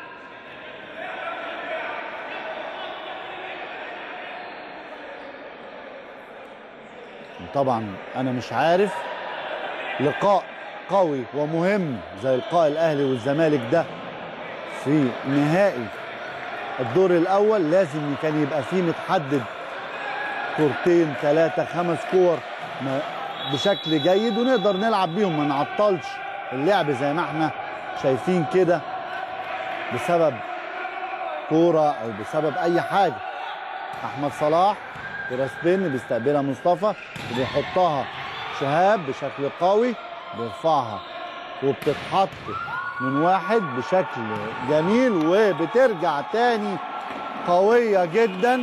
طبعا انا مش عارف لقاء قوي ومهم زي لقاء الاهلي والزمالك ده في نهائي الدور الاول لازم كان يبقى فيه متحدد كورتين ثلاثة خمس كور ما- بشكل جيد ونقدر نلعب بيهم ما نعطلش اللعب زي ما احنا شايفين كده بسبب كورة او بسبب اي حاجة احمد صلاح كرة سبين بيستقبلها مصطفى وبيحطها شهاب بشكل قوي بيرفعها وبتتحط من واحد بشكل جميل وبترجع تاني قوية جدا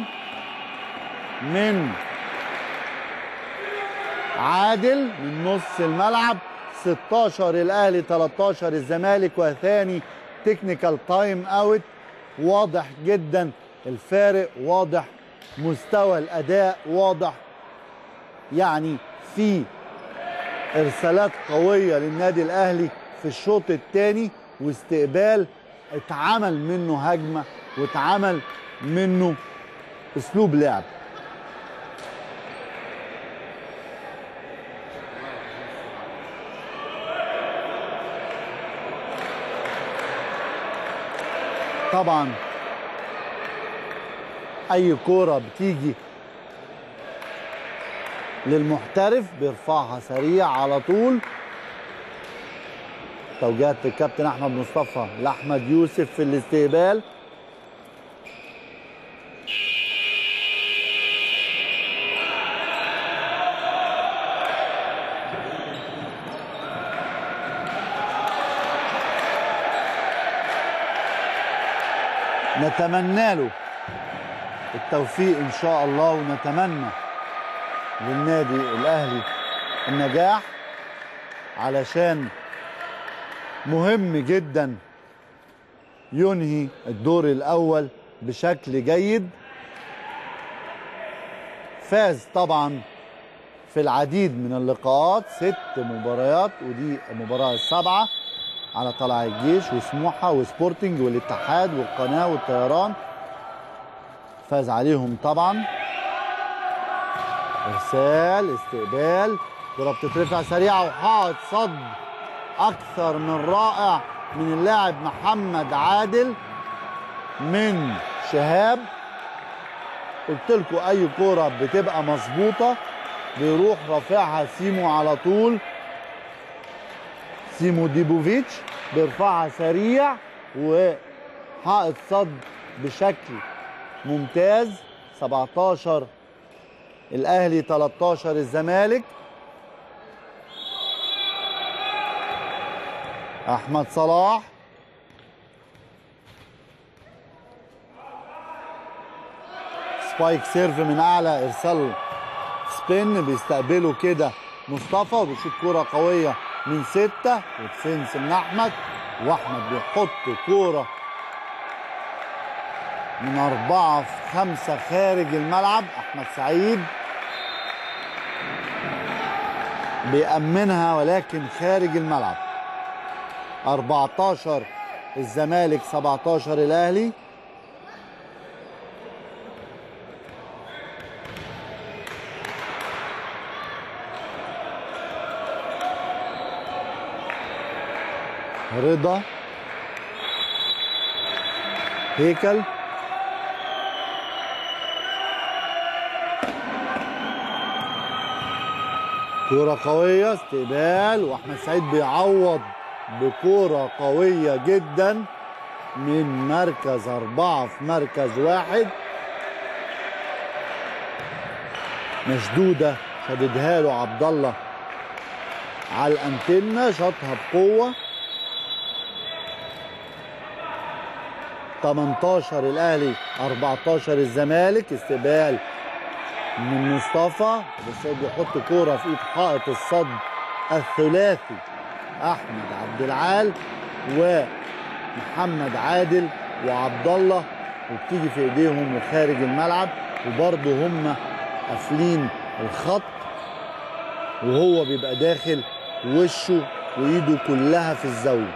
من عادل من نص الملعب 16 الاهلي 13 الزمالك وثاني تكنيكال تايم اوت واضح جدا الفارق واضح مستوى الاداء واضح يعني في ارسالات قويه للنادي الاهلي في الشوط الثاني واستقبال اتعمل منه هجمه واتعمل منه اسلوب لعب طبعا اي كوره بتيجي للمحترف بيرفعها سريع على طول توجيهات الكابتن احمد مصطفى لاحمد يوسف في الاستقبال نتمنى له التوفيق ان شاء الله ونتمنى للنادي الاهلي النجاح علشان مهم جدا ينهي الدور الاول بشكل جيد فاز طبعا في العديد من اللقاءات ست مباريات ودي المباراه السابعه على طلائع الجيش وسموحه وسبورتنج والاتحاد والقناه والطيران فاز عليهم طبعا ارسال استقبال كره بتترفع سريعه وحائط صد اكثر من رائع من اللاعب محمد عادل من شهاب قلت لكم اي كوره بتبقى مظبوطه بيروح رافعها سيمو على طول سيمو ديبوفيتش بيرفعها سريع وحائط صد بشكل ممتاز 17 الاهلي 13 الزمالك احمد صلاح سبايك سيرف من اعلى ارسال سبين بيستقبله كده مصطفى وبيشوط كرة قوية من ستة وتفنس من أحمد وأحمد بيحط كورة من أربعة في خمسة خارج الملعب أحمد سعيد بيأمنها ولكن خارج الملعب 14 الزمالك 17 الأهلي رضا هيكل كرة قوية استقبال واحمد سعيد بيعوض بكرة قوية جدا من مركز أربعة في مركز واحد مشدودة شددها له عبد الله على الانتنة شاطها بقوة 18 الاهلي 14 الزمالك استقبال من مصطفى بس هو بيحط كوره في ايد حائط الصد الثلاثي احمد عبد العال ومحمد عادل وعبد الله وبتيجي في ايديهم وخارج الملعب وبرضه هم قافلين الخط وهو بيبقى داخل وشه وايده كلها في الزاويه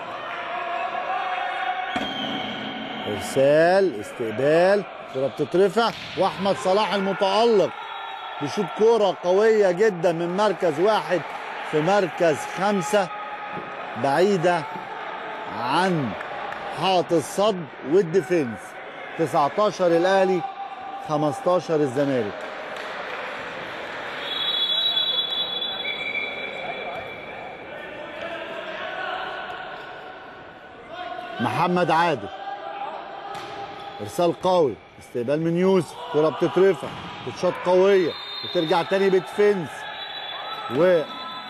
ارسال استقبال كره بتترفع واحمد صلاح المتالق بيشوط كوره قويه جدا من مركز واحد في مركز خمسه بعيده عن حائط الصد والديفنس 19 الاهلي 15 الزمالك محمد عادل ارسال قوي استقبال من يوسف كره بتترفع بتشوط قويه بترجع تاني بتفنس و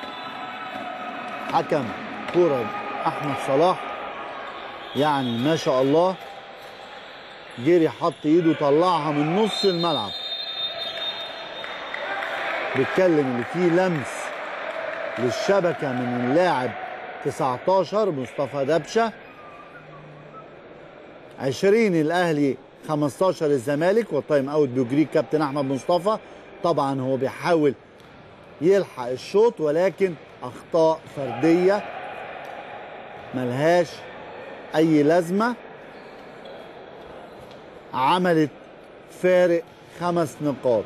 حكم كره احمد صلاح يعني ما شاء الله جري حط ايده طلعها من نص الملعب بيتكلم اللي فيه لمس للشبكه من اللاعب 19 مصطفى دبشه 20 الاهلي 15 الزمالك والتايم اوت بيجريه كابتن احمد مصطفى طبعا هو بيحاول يلحق الشوط ولكن اخطاء فرديه ملهاش اي لازمه عملت فارق خمس نقاط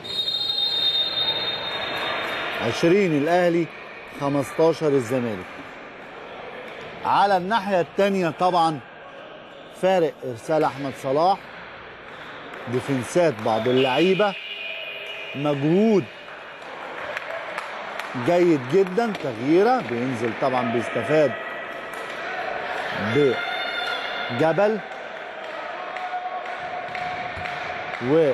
20 الاهلي 15 الزمالك على الناحيه الثانيه طبعا فارق ارسال احمد صلاح ديفنسات بعض اللعيبه مجهود جيد جدا تغييره بينزل طبعا بيستفاد بجبل و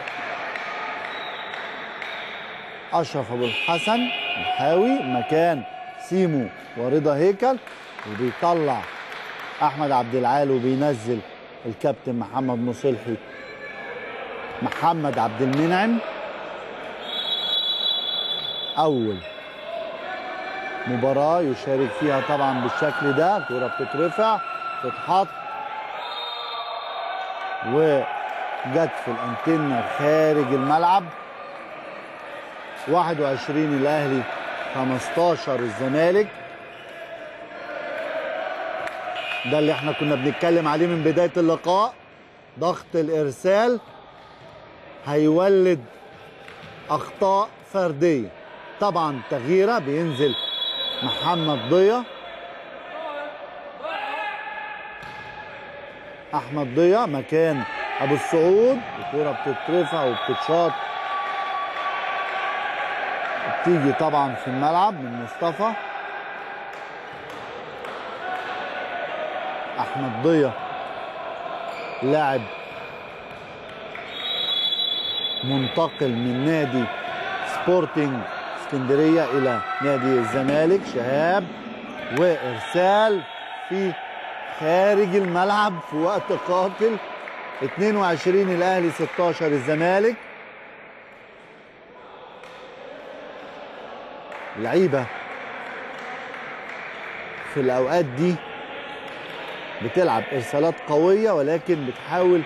اشرف ابو الحسن الحاوي مكان سيمو ورضا هيكل وبيطلع احمد عبد العال وبينزل الكابتن محمد مصلحي محمد عبد المنعم اول مباراة يشارك فيها طبعا بالشكل ده كرة بتترفع تتحط وجت في الانتنة خارج الملعب 21 الاهلي 15 الزمالك ده اللي احنا كنا بنتكلم عليه من بداية اللقاء ضغط الارسال هيولد اخطاء فردية طبعا تغييره بينزل محمد ضيا احمد ضيا مكان ابو السعود الكوره بتترفع وبتتشاط بتيجي طبعا في الملعب من مصطفى احمد ضيا لاعب منتقل من نادي سبورتنج اسكندريه الى نادي الزمالك شهاب وارسال في خارج الملعب في وقت قاتل 22 الاهلي 16 الزمالك لعيبه في الاوقات دي بتلعب ارسالات قويه ولكن بتحاول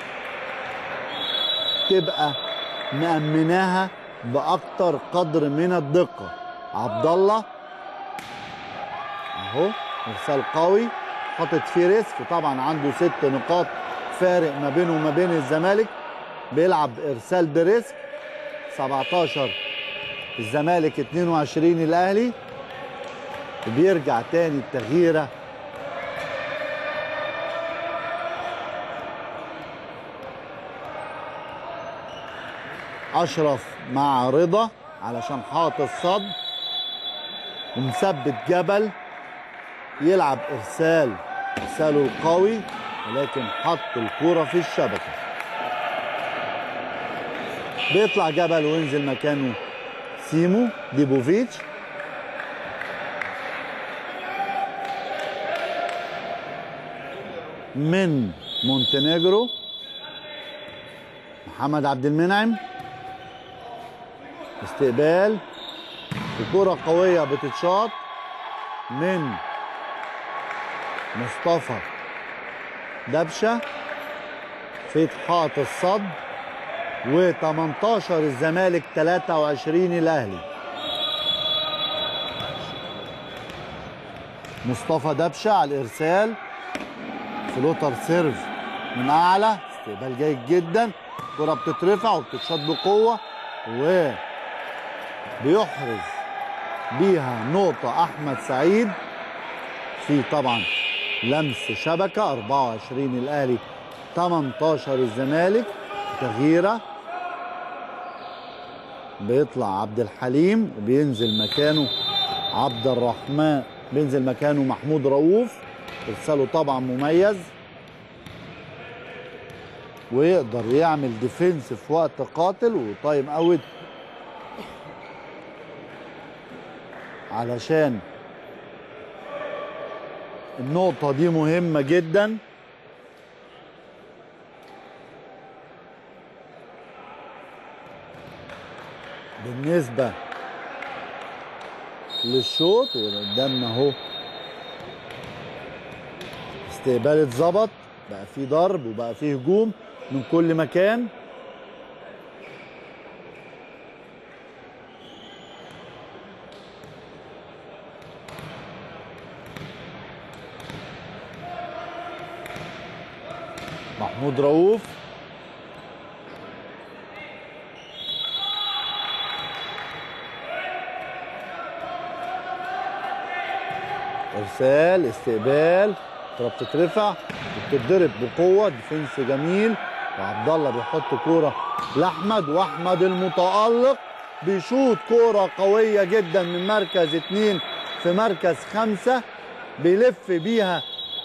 تبقى مأمناها باكتر قدر من الدقه عبد الله اهو ارسال قوي حاطط فيه ريسك طبعا عنده ست نقاط فارق ما بينه وما بين الزمالك بيلعب ارسال بريسك 17 الزمالك 22 الاهلي وبيرجع تاني التغييره اشرف مع رضا علشان حاط الصد ومثبت جبل يلعب ارسال ارساله القوي ولكن حط الكوره في الشبكه بيطلع جبل وينزل مكانه سيمو ديبوفيتش من مونتينيجرو محمد عبد المنعم استقبال وكرة قوية بتتشاط من مصطفى دبشة فتحات الصد و18 الزمالك 23 الاهلي مصطفى دبشة على الارسال فلوتر سيرف من اعلى استقبال جيد جدا كرة بتترفع وبتتشاط بقوة و بيحرز بيها نقطة أحمد سعيد في طبعا لمس شبكة 24 الأهلي 18 الزمالك تغييرة بيطلع عبد الحليم وبينزل مكانه عبد الرحمن بينزل مكانه محمود رؤوف ارساله طبعا مميز ويقدر يعمل ديفنس في وقت قاتل وتايم اوت علشان النقطة دي مهمة جدا بالنسبة للشوط وقدامنا اهو استقبال اتظبط بقى في ضرب وبقى في هجوم من كل مكان محمود رؤوف ارسال استقبال كرة بتترفع وبتتضرب بقوه ديفنس جميل وعبد الله بيحط كوره لاحمد واحمد المتالق بيشوط كوره قويه جدا من مركز اتنين في مركز خمسه بيلف بيها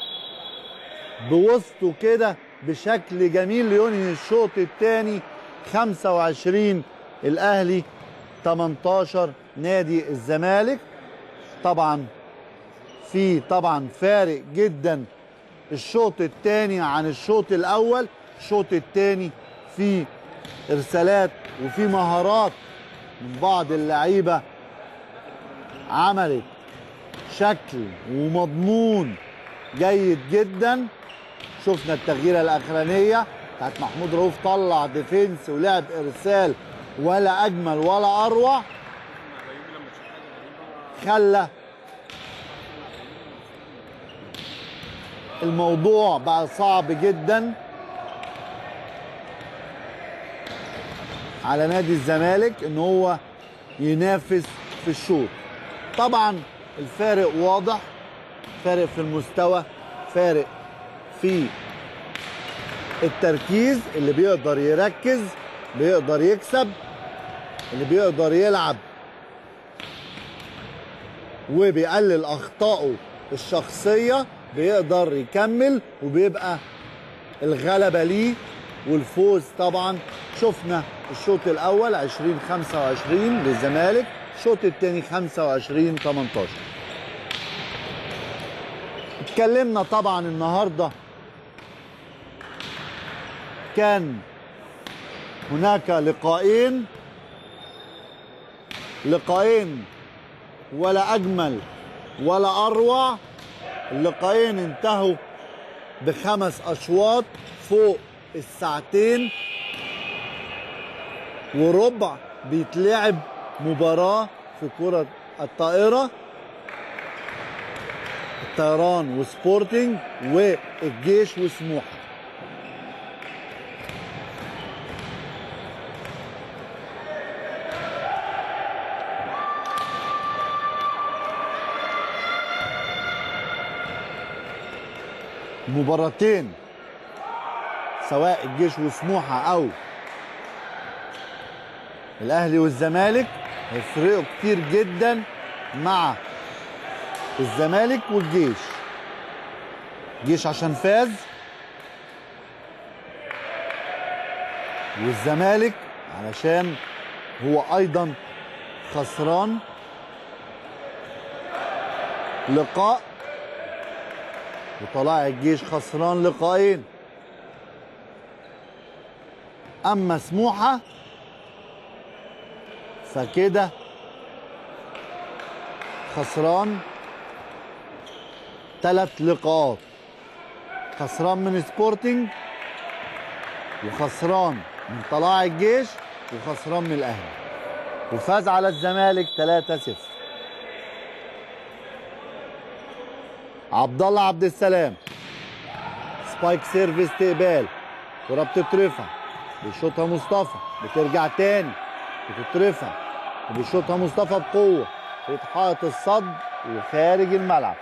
بوسطه كده بشكل جميل لينهي الشوط الثاني 25 الاهلي 18 نادي الزمالك طبعا في طبعا فارق جدا الشوط الثاني عن الشوط الاول الشوط الثاني في ارسالات وفي مهارات من بعض اللعيبه عملت شكل ومضمون جيد جدا شفنا التغييره الاخرانيه بتاعت محمود رؤوف طلع ديفنس ولعب ارسال ولا اجمل ولا اروع خلى الموضوع بقى صعب جدا على نادي الزمالك ان هو ينافس في الشوط طبعا الفارق واضح فارق في المستوى فارق في التركيز اللي بيقدر يركز بيقدر يكسب اللي بيقدر يلعب وبيقلل اخطائه الشخصيه بيقدر يكمل وبيبقى الغلبه ليه والفوز طبعا شفنا الشوط الاول 20 25 للزمالك الشوط الثاني 25 18 اتكلمنا طبعا النهارده كان هناك لقاءين لقاءين ولا اجمل ولا اروع اللقاءين انتهوا بخمس اشواط فوق الساعتين وربع بيتلعب مباراة في كرة الطائرة الطيران وسبورتنج والجيش وسموحة مباراتين سواء الجيش وسموحه او الاهلي والزمالك هيفرقوا كتير جدا مع الزمالك والجيش جيش عشان فاز والزمالك علشان هو ايضا خسران لقاء وطلائع الجيش خسران لقاءين اما سموحه فكده خسران ثلاث لقاءات خسران من سبورتنج وخسران من طلائع الجيش وخسران من الاهلي وفاز على الزمالك 3-0 عبد الله عبد السلام سبايك سيرف استقبال كرة بتترفع بيشوطها مصطفى بترجع تاني بتترفع وبيشوطها مصطفى بقوة في حائط الصد وخارج الملعب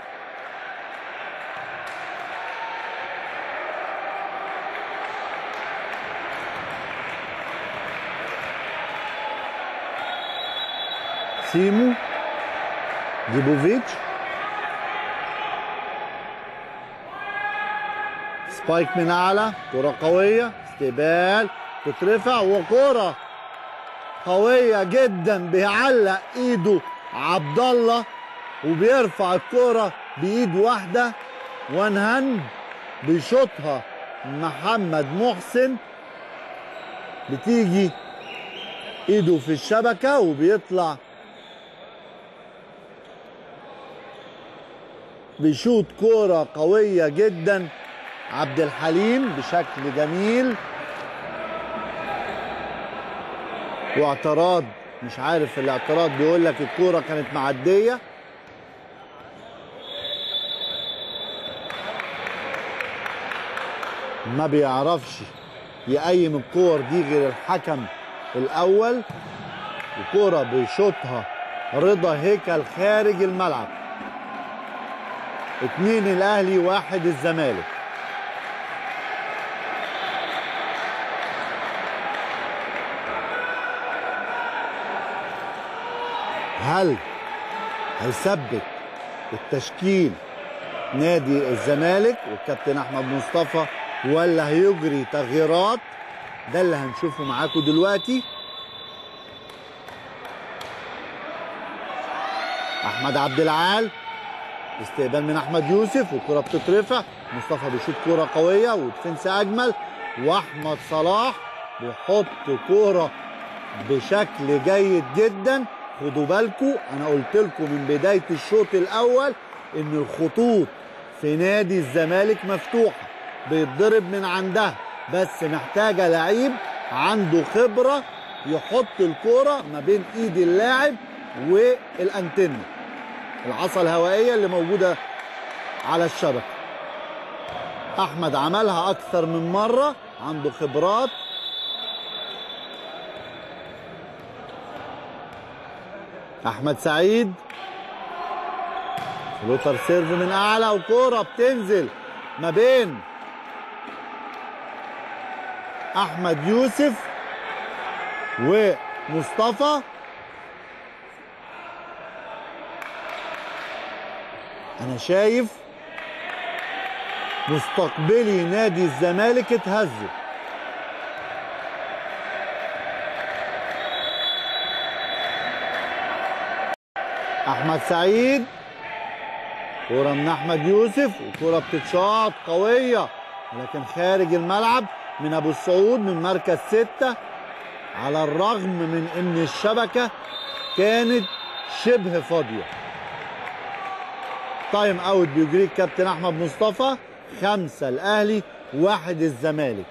سيمو جيبوفيتش سبايك من اعلى كرة قوية استقبال تترفع وكرة قوية جدا بيعلق ايده عبد الله وبيرفع الكرة بايد واحدة وان هاند بيشوطها محمد محسن بتيجي ايده في الشبكة وبيطلع بيشوط كورة قوية جدا عبد الحليم بشكل جميل واعتراض مش عارف الاعتراض بيقول لك الكورة كانت معدية ما بيعرفش يقيم الكور دي غير الحكم الاول وكرة بيشوطها رضا هيكل خارج الملعب اتنين الاهلي واحد الزمالك هل هيثبت التشكيل نادي الزمالك والكابتن احمد مصطفى ولا هيجري تغييرات ده اللي هنشوفه معاكم دلوقتي احمد عبد العال استقبال من احمد يوسف والكره بتترفع مصطفى بيشوط كوره قويه ودفنس اجمل واحمد صلاح بيحط كوره بشكل جيد جدا خدوا بالكم انا قلت لكم من بدايه الشوط الاول ان الخطوط في نادي الزمالك مفتوحه بيتضرب من عندها بس محتاجه لعيب عنده خبره يحط الكوره ما بين ايد اللاعب والانتنه العصا الهوائيه اللي موجوده على الشبكه احمد عملها اكثر من مره عنده خبرات احمد سعيد فلوتر سيرف من اعلى وكوره بتنزل ما بين احمد يوسف ومصطفى انا شايف مستقبلي نادي الزمالك اتهزوا احمد سعيد كرة من احمد يوسف وكرة بتتشاط قوية لكن خارج الملعب من ابو السعود من مركز ستة على الرغم من ان الشبكة كانت شبه فاضية تايم اوت بيجري الكابتن احمد مصطفى خمسة الاهلي واحد الزمالك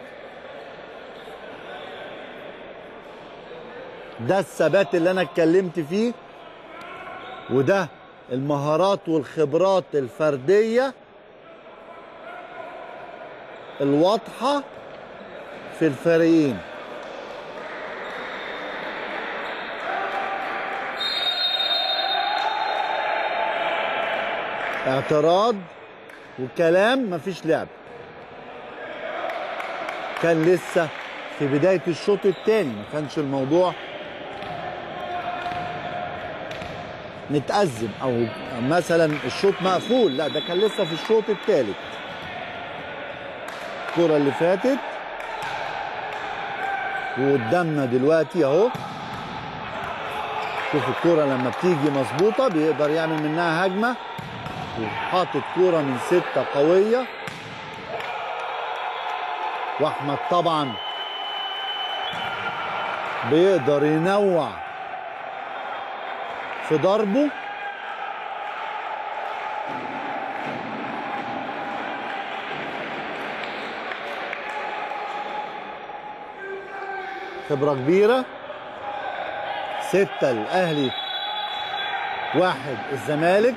ده الثبات اللي انا اتكلمت فيه وده المهارات والخبرات الفردية الواضحة في الفريقين اعتراض وكلام مفيش لعب كان لسه في بداية الشوط الثاني ما كانش الموضوع نتأزم او مثلا الشوط مقفول لا ده كان لسه في الشوط الثالث الكرة اللي فاتت وقدامنا دلوقتي اهو شوف الكرة لما بتيجي مظبوطة بيقدر يعمل منها هجمة وحاطط كرة من ستة قوية واحمد طبعا بيقدر ينوع في ضربه خبرة كبيرة ستة الأهلي واحد الزمالك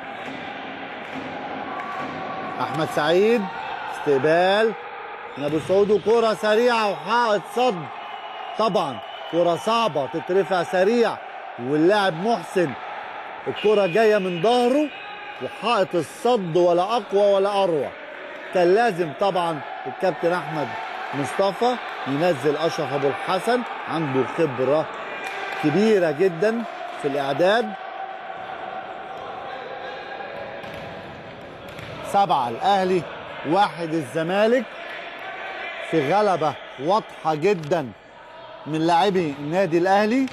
أحمد سعيد استقبال من أبو سعود وكرة سريعة وحائط صد طبعا كرة صعبة تترفع سريع واللاعب محسن الكرة جاية من ظهره وحائط الصد ولا أقوى ولا أروع كان لازم طبعا الكابتن أحمد مصطفى ينزل أشرف أبو الحسن عنده خبرة كبيرة جدا في الإعداد سبعة الأهلي واحد الزمالك في غلبة واضحة جدا من لاعبي النادي الأهلي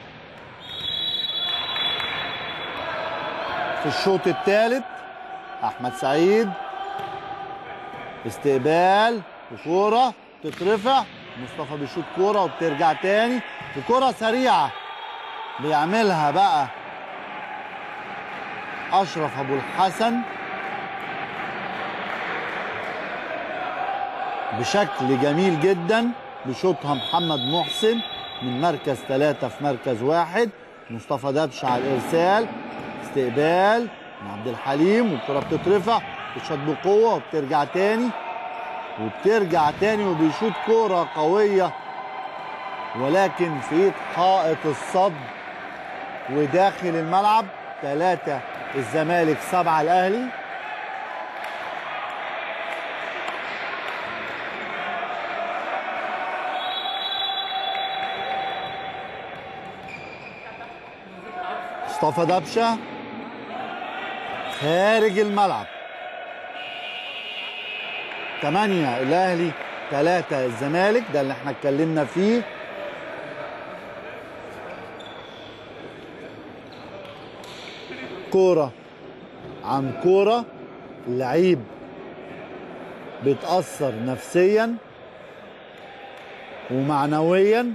في الشوط الثالث أحمد سعيد استقبال وكورة تترفع مصطفى بيشوط كورة وبترجع تاني وكورة سريعة بيعملها بقى أشرف أبو الحسن بشكل جميل جدا بيشوطها محمد محسن من مركز ثلاثة في مركز واحد مصطفى دبش على الإرسال استقبال من عبد الحليم والكرة بتترفع بتشوط بقوة وبترجع تاني وبترجع تاني وبيشوط كورة قوية ولكن في ايد حائط الصد وداخل الملعب ثلاثة الزمالك سبعة الأهلي مصطفى دبشة خارج الملعب ثمانية الأهلي ثلاثة الزمالك ده اللي احنا اتكلمنا فيه كورة عن كورة اللعيب بيتأثر نفسيا ومعنويا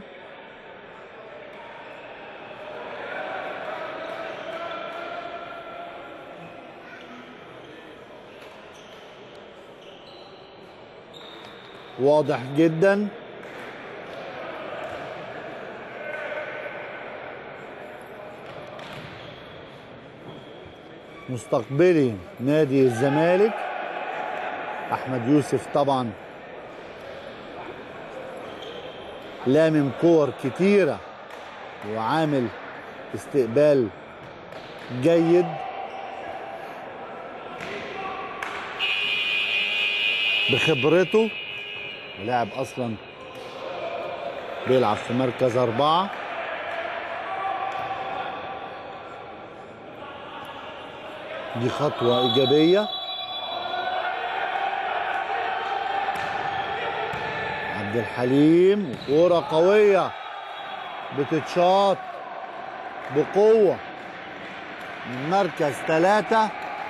واضح جدا مستقبلي نادي الزمالك احمد يوسف طبعا لامم كور كتيره وعامل استقبال جيد بخبرته ولاعب اصلا بيلعب في مركز اربعه دي خطوه ايجابيه عبد الحليم كوره قويه بتتشاط بقوه من مركز ثلاثه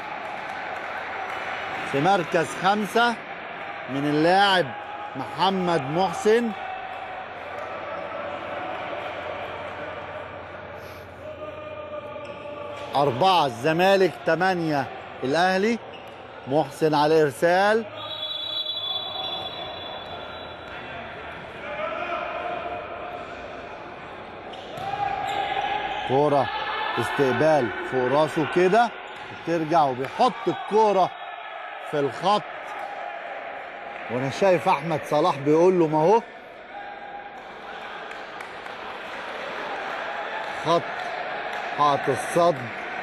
في مركز خمسه من اللاعب محمد محسن أربعة الزمالك ثمانية الأهلي محسن على إرسال كورة استقبال فوق راسه كده بترجع وبيحط الكورة في الخط وانا شايف احمد صلاح بيقول له ما هو خط حاط الصد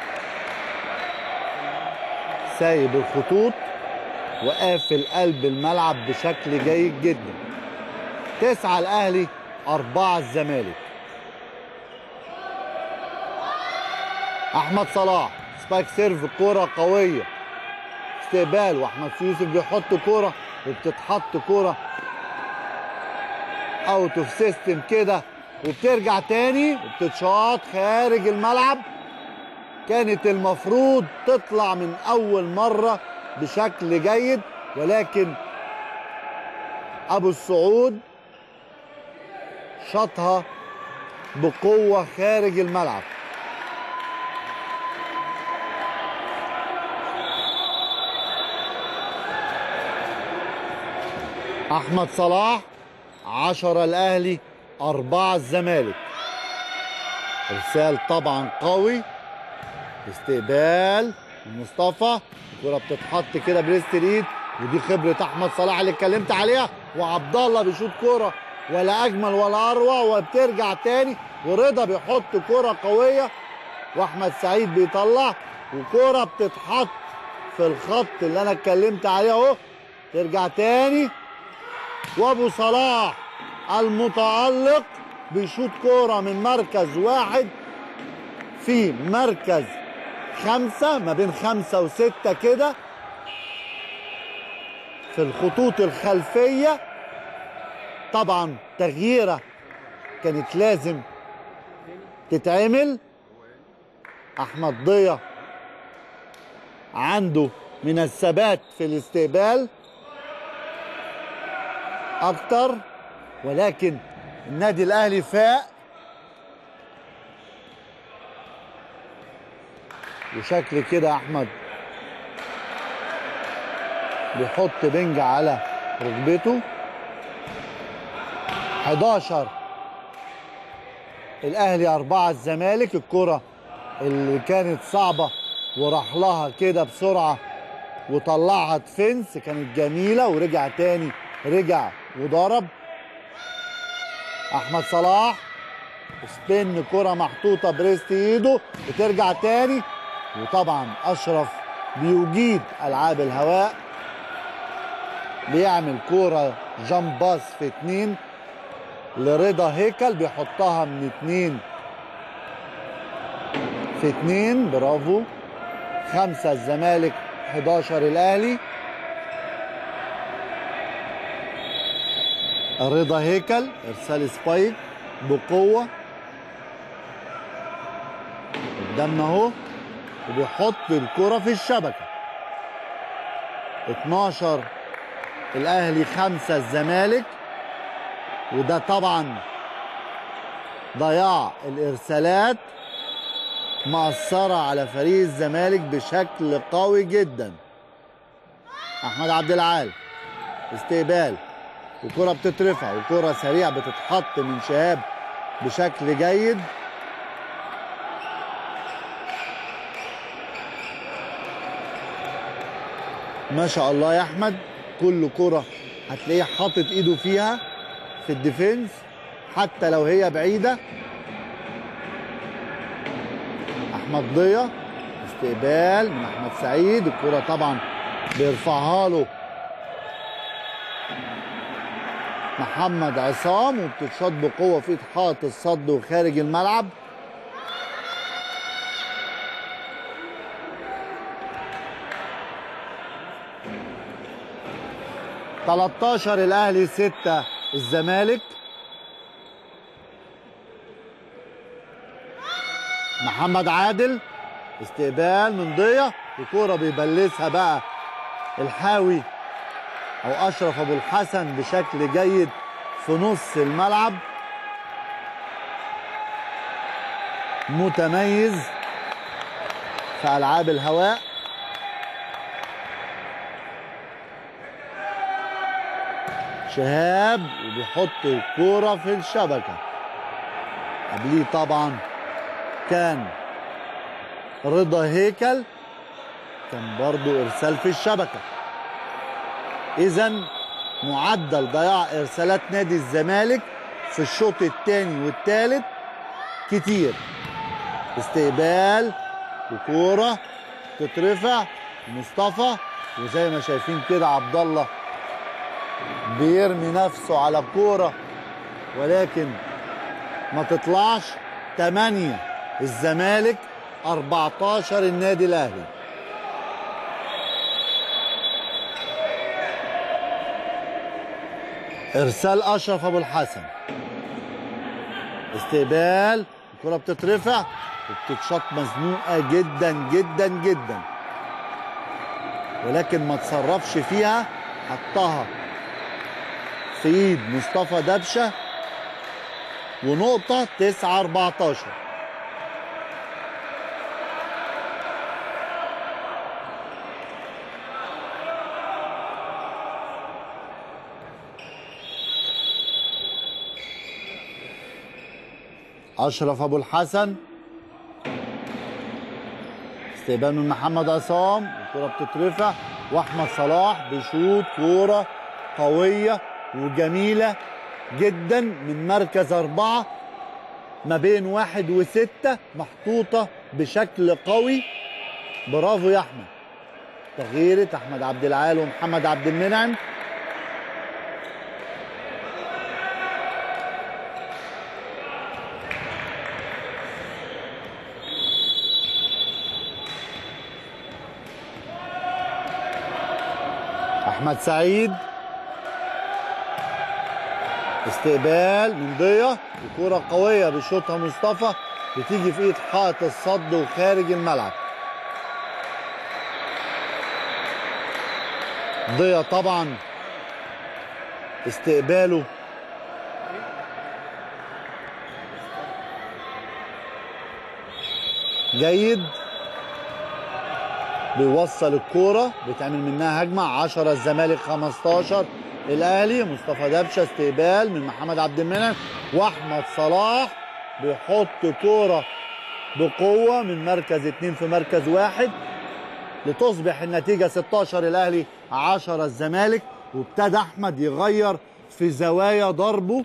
سايب الخطوط وقافل قلب الملعب بشكل جيد جدا تسعة الاهلي اربعة الزمالك احمد صلاح سبايك سيرف كوره قويه استقبال واحمد يوسف بيحط كوره وبتتحط كوره اوت اوف سيستم كده وبترجع تاني وبتتشاط خارج الملعب كانت المفروض تطلع من اول مره بشكل جيد ولكن ابو السعود شاطها بقوه خارج الملعب احمد صلاح عشرة الاهلي أربعة الزمالك ارسال طبعا قوي استقبال مصطفى الكرة بتتحط كده بريست الايد ودي خبرة احمد صلاح اللي اتكلمت عليها وعبد الله بيشوط كرة ولا اجمل ولا اروع وبترجع تاني ورضا بيحط كرة قوية واحمد سعيد بيطلع وكرة بتتحط في الخط اللي انا اتكلمت عليه اهو ترجع تاني وابو صلاح المتألق بيشوط كورة من مركز واحد في مركز خمسة ما بين خمسة وستة كده في الخطوط الخلفية طبعا تغييرة كانت لازم تتعمل أحمد ضيا عنده من الثبات في الاستقبال أكتر ولكن النادي الأهلي فاق وشكل كده أحمد بيحط بنج على ركبته 11 الأهلي أربعة الزمالك الكرة اللي كانت صعبة وراح لها كده بسرعة وطلعها ديفنس كانت جميلة ورجع تاني رجع وضرب احمد صلاح سبين كرة محطوطة بريست ايده بترجع تاني وطبعا اشرف بيجيد العاب الهواء بيعمل كرة جامب باس في اتنين لرضا هيكل بيحطها من اتنين في اتنين برافو خمسة الزمالك 11 الاهلي رضا هيكل ارسال سبايك بقوه قدامنا اهو وبيحط الكره في الشبكه 12 الاهلي خمسة الزمالك وده طبعا ضياع الارسالات مأثرة على فريق الزمالك بشكل قوي جدا احمد عبد العال استقبال وكرة بتترفع وكرة سريعة بتتحط من شهاب بشكل جيد ما شاء الله يا احمد كل كرة هتلاقيه حاطط ايده فيها في الديفنس حتى لو هي بعيدة احمد ضيا استقبال من احمد سعيد الكرة طبعا بيرفعها له محمد عصام وبتتشاط بقوه في حائط الصد وخارج الملعب تلتاشر الاهلي ستة الزمالك محمد عادل استقبال من ضيا وكوره بيبلسها بقى الحاوي او اشرف ابو الحسن بشكل جيد في نص الملعب متميز في العاب الهواء شهاب وبيحط الكوره في الشبكه قبليه طبعا كان رضا هيكل كان برضو ارسال في الشبكه اذا معدل ضياع ارسالات نادي الزمالك في الشوط الثاني والثالث كتير استقبال وكوره تترفع مصطفى وزي ما شايفين كده عبد الله بيرمي نفسه على الكوره ولكن ما تطلعش 8 الزمالك 14 النادي الاهلي ارسال اشرف ابو الحسن استقبال الكره بتترفع وبتتشاط مزنوقه جدا جدا جدا ولكن ما تصرفش فيها حطها في ايد مصطفى دبشه ونقطه 9 14 اشرف ابو الحسن استقبال من محمد عصام الكره بتترفع واحمد صلاح بيشوط كوره قويه وجميله جدا من مركز اربعه ما بين واحد وسته محطوطه بشكل قوي برافو يا احمد تغييرة احمد عبد العال ومحمد عبد المنعم احمد سعيد استقبال من ضية وكرة قوية بيشوطها مصطفى بتيجي في ايد حائط الصد وخارج الملعب ضية طبعا استقباله جيد بيوصل الكورة بيتعمل منها هجمة 10 الزمالك 15 الأهلي مصطفى دبشة استقبال من محمد عبد المنعم وأحمد صلاح بيحط كورة بقوة من مركز اتنين في مركز واحد لتصبح النتيجة 16 الأهلي 10 الزمالك وابتدى أحمد يغير في زوايا ضربه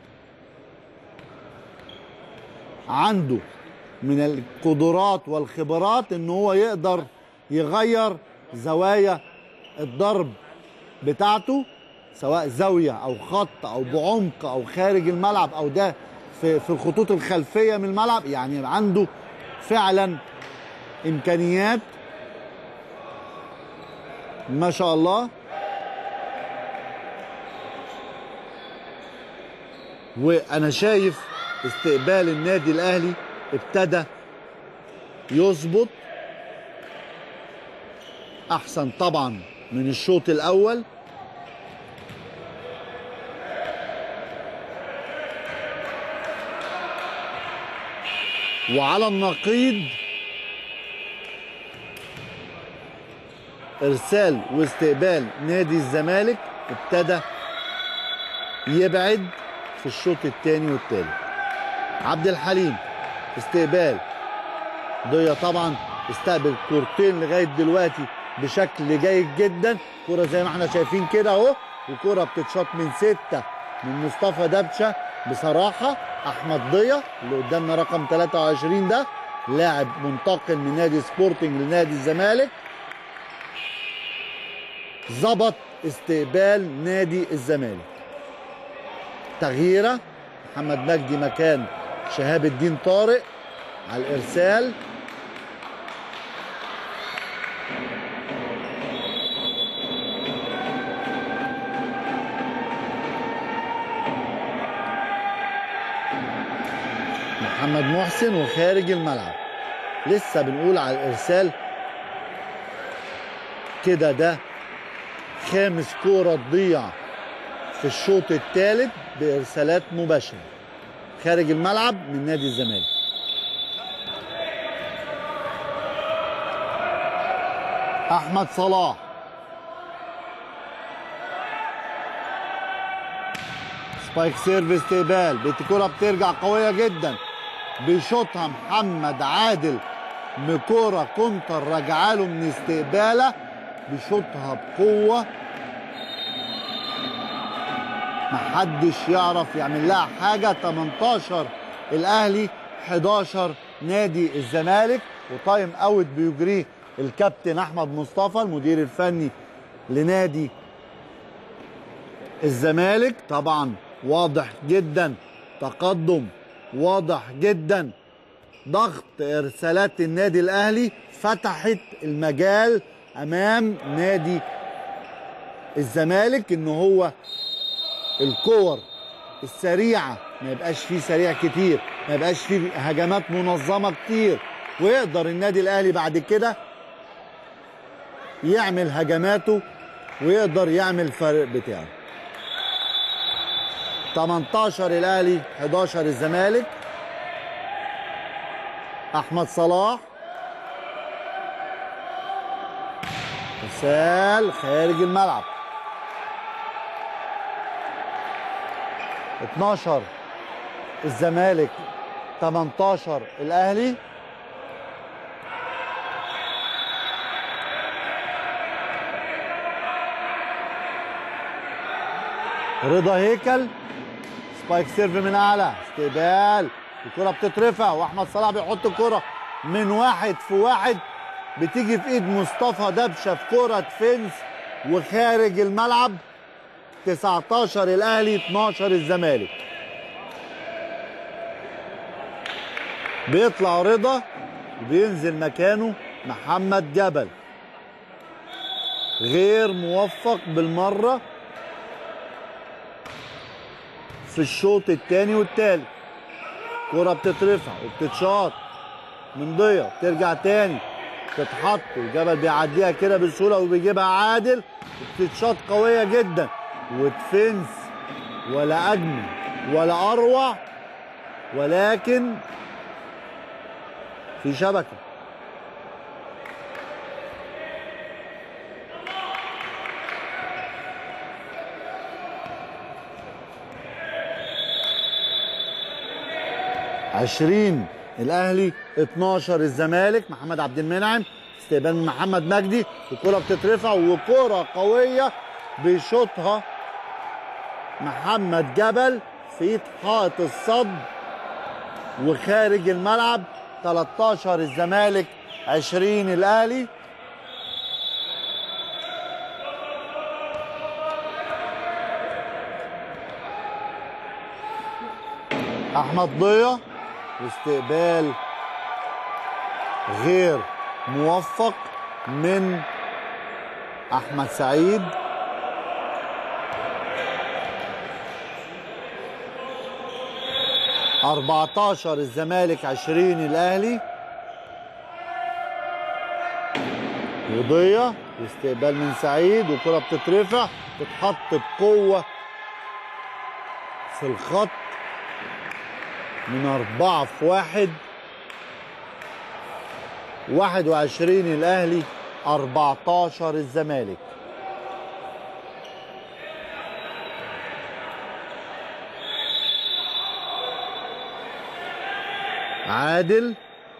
عنده من القدرات والخبرات ان هو يقدر يغير زوايا الضرب بتاعته سواء زاويه او خط او بعمق او خارج الملعب او ده في في الخطوط الخلفيه من الملعب يعني عنده فعلا امكانيات ما شاء الله وانا شايف استقبال النادي الاهلي ابتدى يظبط احسن طبعا من الشوط الاول وعلى النقيض ارسال واستقبال نادي الزمالك ابتدى يبعد في الشوط الثاني والثالث عبد الحليم استقبال ضيا طبعا استقبل كورتين لغايه دلوقتي بشكل جيد جدا كرة زي ما احنا شايفين كده اهو وكرة بتتشاط من ستة من مصطفى دبشة بصراحة أحمد ضيا اللي قدامنا رقم 23 ده لاعب منتقل من نادي سبورتنج لنادي الزمالك ظبط استقبال نادي الزمالك تغييره محمد مجدي مكان شهاب الدين طارق على الارسال محمد محسن وخارج الملعب لسه بنقول على الارسال كده ده خامس كوره تضيع في الشوط الثالث بارسالات مباشره خارج الملعب من نادي الزمالك احمد صلاح سبايك سيرفيس استقبال الكرة بترجع قوية جدا بيشوطها محمد عادل بكرة كونتر راجعه له من استقباله بيشوطها بقوة محدش يعرف يعمل لها حاجة 18 الأهلي 11 نادي الزمالك وتايم اوت بيجريه الكابتن أحمد مصطفى المدير الفني لنادي الزمالك طبعا واضح جدا تقدم واضح جدا ضغط ارسالات النادي الاهلي فتحت المجال امام نادي الزمالك ان هو الكور السريعه ما يبقاش فيه سريع كتير ما يبقاش فيه هجمات منظمه كتير ويقدر النادي الاهلي بعد كده يعمل هجماته ويقدر يعمل الفرق بتاعه 18 الاهلي 11 الزمالك احمد صلاح ارسال خارج الملعب 12 الزمالك 18 الاهلي رضا هيكل سبايك سيرف من اعلى استقبال الكره بتترفع واحمد صلاح بيحط الكره من واحد في واحد بتيجي في ايد مصطفى دبشه في كره فينس وخارج الملعب 19 الاهلي 12 الزمالك بيطلع رضا وبينزل مكانه محمد جبل غير موفق بالمره في الشوط الثاني والثالث كرة بتترفع وبتتشاط من ضيا ترجع تاني تتحط وجبل بيعديها كده بسهولة وبيجيبها عادل وبتتشاط قوية جدا وتفنس ولا أجمل ولا أروع ولكن في شبكة عشرين الاهلي 12 الزمالك محمد عبد المنعم استقبال من محمد مجدي الكرة بتترفع وكرة قوية بيشوطها محمد جبل في ايد حائط الصد وخارج الملعب 13 الزمالك 20 الاهلي احمد ضيا واستقبال غير موفق من احمد سعيد أربعتاشر الزمالك عشرين الأهلي وضية واستقبال من سعيد وكرة بتترفع تتحط بقوة في الخط من أربعة في واحد واحد وعشرين الأهلي أربعتاشر الزمالك عادل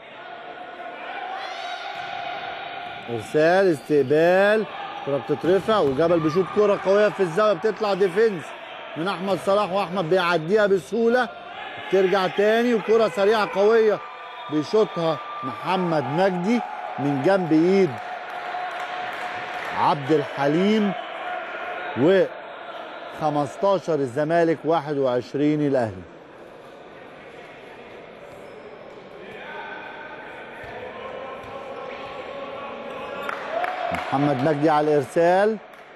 ارسال استقبال كرة بتترفع وجبل بيشوط كرة قوية في الزاوية بتطلع ديفنس من احمد صلاح واحمد بيعديها بسهولة ترجع تاني وكرة سريعة قوية بيشوطها محمد مجدي من جنب ايد عبد الحليم و 15 الزمالك 21 الاهلي محمد مجدي على الارسال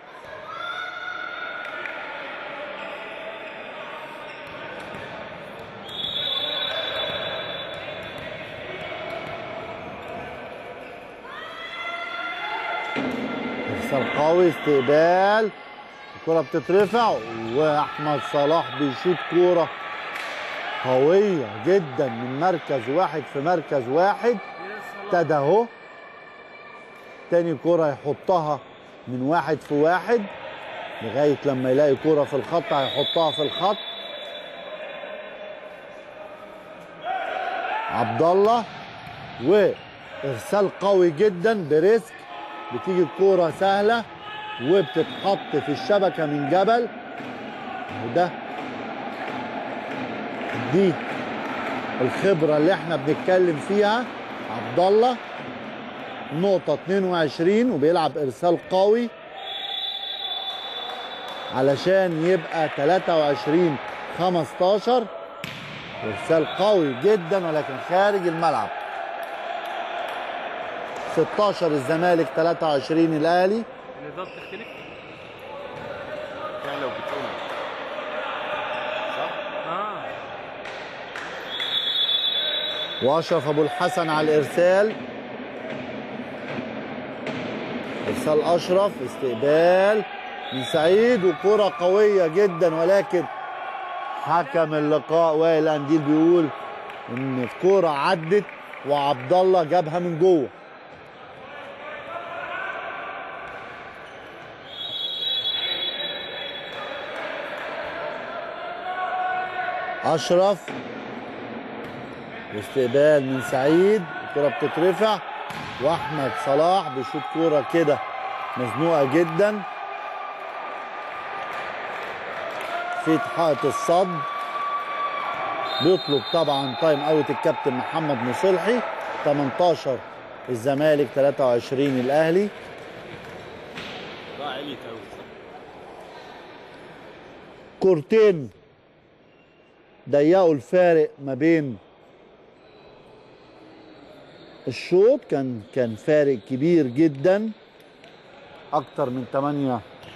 ارسال قوي استقبال الكرة بتترفع واحمد صلاح بيشوط كورة قوية جدا من مركز واحد في مركز واحد ابتدى اهو تاني كرة يحطها من واحد في واحد لغاية لما يلاقي كرة في الخط هيحطها في الخط عبد الله وارسال قوي جدا بريسك بتيجي الكورة سهلة وبتتحط في الشبكة من جبل وده دي الخبرة اللي احنا بنتكلم فيها عبد الله نقطة 22 وبيلعب إرسال قوي علشان يبقى 23 15 ارسال قوي جدا ولكن خارج الملعب 16 الزمالك 23 الاهلي النظام تختلف يعني لو بتقول صح اه واشرف ابو الحسن على الارسال ارسال اشرف استقبال من سعيد وكره قويه جدا ولكن حكم اللقاء وائل انديل بيقول ان الكره عدت وعبد الله جابها من جوه اشرف واستقبال من سعيد الكرة بتترفع واحمد صلاح بيشوط كوره كده مزنوقه جدا في حائط الصد بيطلب طبعا تايم اوت الكابتن محمد مصلحي 18 الزمالك 23 الاهلي ضاع عليك قوي كورتين ضيقوا الفارق ما بين الشوط كان كان فارق كبير جدا اكتر من 8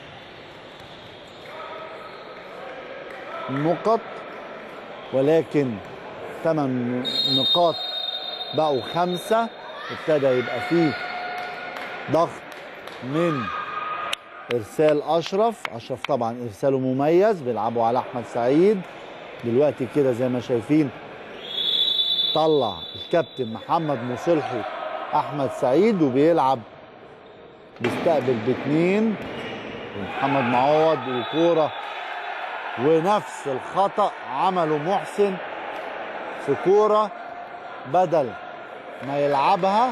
نقط ولكن 8 نقاط بقوا خمسة ابتدى يبقى فيه ضغط من ارسال اشرف اشرف طبعا ارساله مميز بيلعبوا على احمد سعيد دلوقتي كده زي ما شايفين طلع الكابتن محمد مصلحي احمد سعيد وبيلعب بيستقبل باتنين محمد معوض وكوره ونفس الخطا عمله محسن في كوره بدل ما يلعبها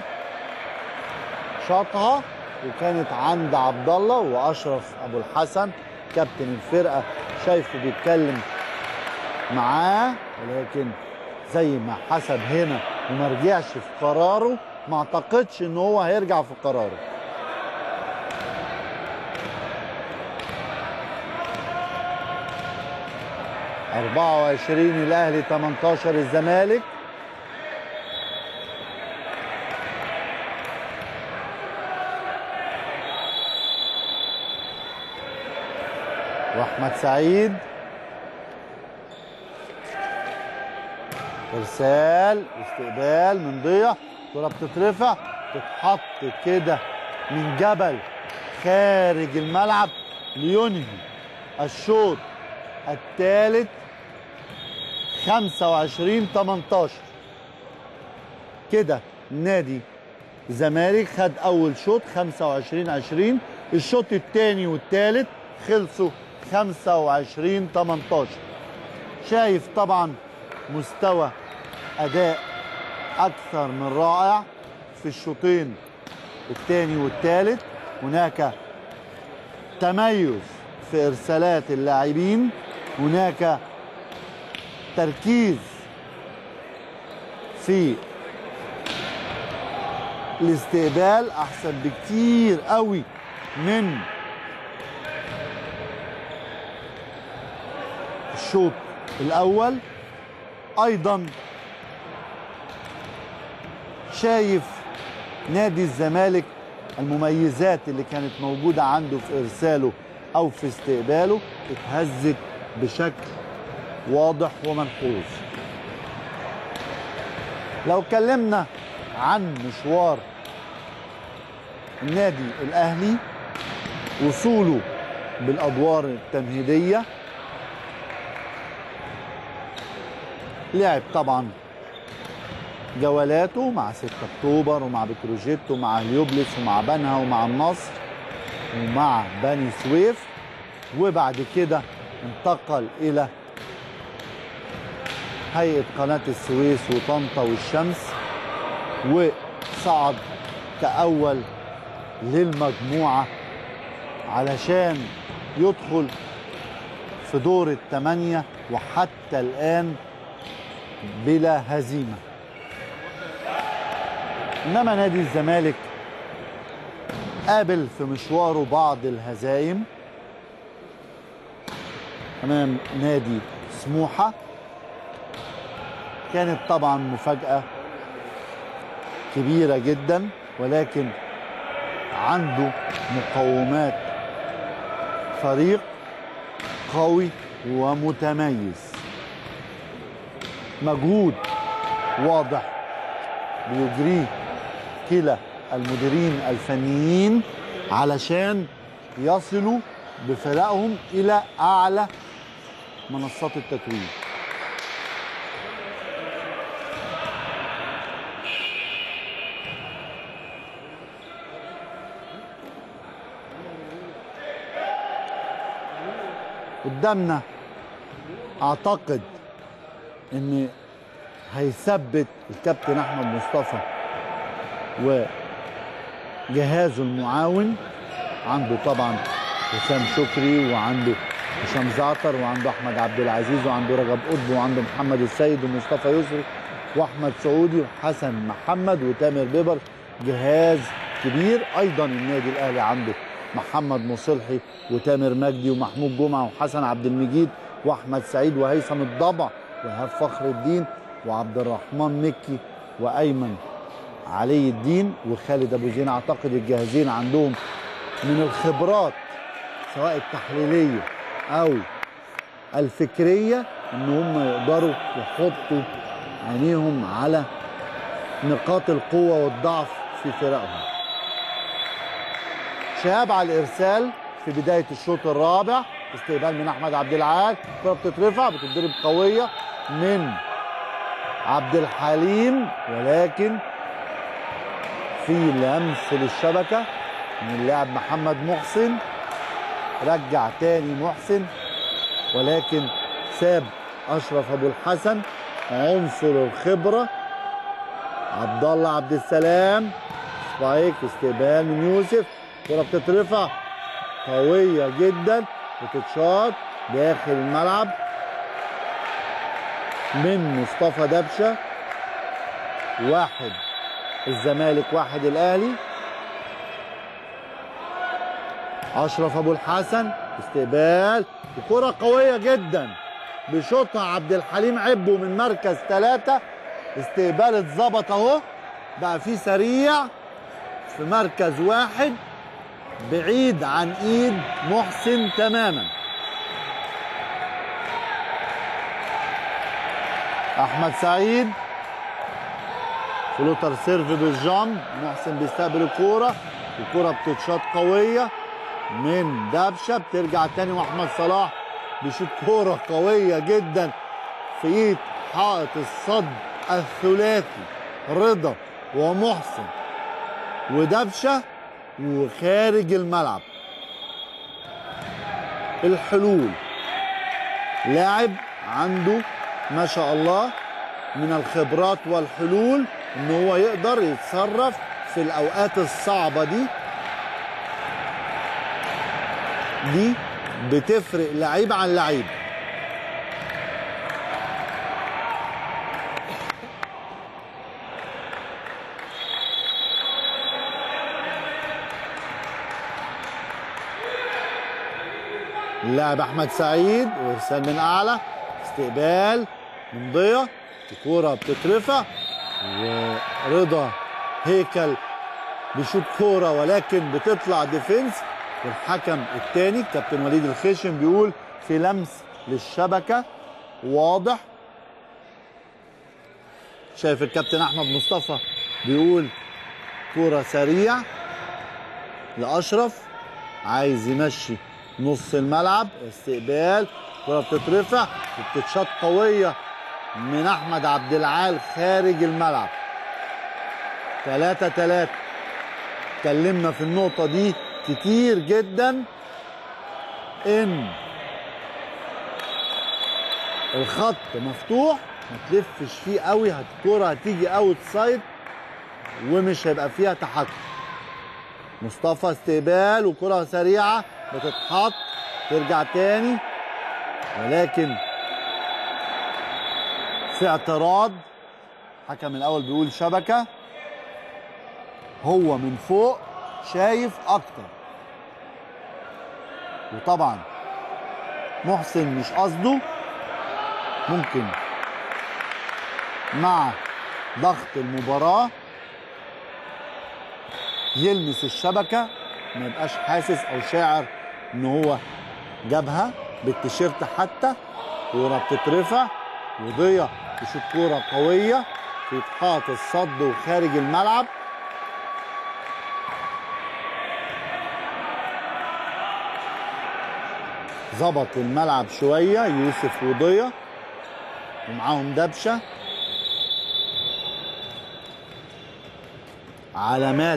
شاطها وكانت عند عبد الله واشرف ابو الحسن كابتن الفرقه شايفه بيتكلم معاه ولكن زي ما حسب هنا وما رجعش في قراره ما اعتقدش ان هو هيرجع في قراره أربعة وعشرين الأهلي 18 الزمالك وأحمد سعيد ارسال استقبال من ضيع كره بتترفع تتحط كده من جبل خارج الملعب لينهي الشوط الثالث 25 18 كده نادي الزمالك خد اول شوط 25 20 الشوط الثاني والثالث خلصوا 25 18 شايف طبعا مستوى اداء اكثر من رائع في الشوطين الثاني والثالث هناك تميز في ارسالات اللاعبين هناك تركيز في الاستقبال احسن بكتير قوي من الشوط الاول ايضا شايف نادي الزمالك المميزات اللي كانت موجودة عنده في إرساله أو في استقباله اتهزت بشكل واضح وملحوظ لو اتكلمنا عن مشوار النادي الأهلي وصوله بالأدوار التمهيدية لعب طبعا جولاته مع 6 اكتوبر ومع بتروجيت ومع هليوبلس ومع بنها ومع النصر ومع بني سويف وبعد كده انتقل الى هيئه قناه السويس وطنطا والشمس وصعد كاول للمجموعه علشان يدخل في دور الثمانيه وحتى الان بلا هزيمه انما نادي الزمالك قابل في مشواره بعض الهزايم امام نادي سموحه كانت طبعا مفاجاه كبيره جدا ولكن عنده مقومات فريق قوي ومتميز مجهود واضح بيجريه كلا المديرين الفنيين علشان يصلوا بفرقهم الى اعلى منصات التتويج قدامنا اعتقد ان هيثبت الكابتن احمد مصطفى وجهازه المعاون عنده طبعا حسام شكري وعنده هشام زعتر وعنده احمد عبد العزيز وعنده رجب قطب وعنده محمد السيد ومصطفى يسري واحمد سعودي وحسن محمد وتامر بيبر جهاز كبير ايضا النادي الاهلي عنده محمد مصلحي وتامر مجدي ومحمود جمعه وحسن عبد المجيد واحمد سعيد وهيثم الضبع وإيهاب فخر الدين وعبد الرحمن مكي وايمن علي الدين وخالد ابو زين اعتقد الجاهزين عندهم من الخبرات سواء التحليليه او الفكريه ان هم يقدروا يحطوا عينيهم على نقاط القوه والضعف في فرقهم شهاب على الارسال في بدايه الشوط الرابع استقبال من احمد عبد العال الكره بتترفع بتتضرب قويه من عبد الحليم ولكن في لمس للشبكه من اللاعب محمد محسن رجع تاني محسن ولكن ساب اشرف ابو الحسن عنصر الخبره عبد الله عبد السلام سبايك استقبال من يوسف كرة بتترفع قوية جدا بتتشاط داخل الملعب من مصطفى دبشة واحد الزمالك واحد الأهلي أشرف أبو الحسن استقبال وكرة قوية جدا بيشوطها عبد الحليم عبو من مركز ثلاثة استقبال اتظبط اهو بقى فيه سريع في مركز واحد بعيد عن ايد محسن تماما احمد سعيد فلوتر سيرف بالجام محسن بيستقبل الكوره الكوره بتتشاط قويه من دبشه بترجع تاني واحمد صلاح بيشوط كوره قويه جدا في ايد حائط الصد الثلاثي رضا ومحسن ودبشه وخارج الملعب الحلول لاعب عنده ما شاء الله من الخبرات والحلول ان هو يقدر يتصرف في الاوقات الصعبه دي دي بتفرق لعيب عن لعيب اللاعب احمد سعيد وارسال من اعلى استقبال من ضيا الكوره بتترفع ورضا هيكل بيشوط كوره ولكن بتطلع ديفنس والحكم الثاني كابتن وليد الخشن بيقول في لمس للشبكه واضح شايف الكابتن احمد مصطفى بيقول كوره سريع لاشرف عايز يمشي نص الملعب استقبال كرة بتترفع وبتتشاط قوية من أحمد عبد العال خارج الملعب 3 3 اتكلمنا في النقطة دي كتير جدا إن الخط مفتوح ما تلفش فيه قوي الكرة هتيجي اوت سايد ومش هيبقى فيها تحكم مصطفى استقبال وكرة سريعة بتتحط ترجع تاني ولكن في اعتراض حكم الاول بيقول شبكة هو من فوق شايف اكتر وطبعا محسن مش قصده ممكن مع ضغط المباراة يلمس الشبكة ما يبقاش حاسس أو شاعر إن هو جابها بالتيشيرت حتى كورة بتترفع وضيع يشوط كورة قوية في إتحاط الصد وخارج الملعب ظبط الملعب شوية يوسف وضية ومعاهم دبشة علامات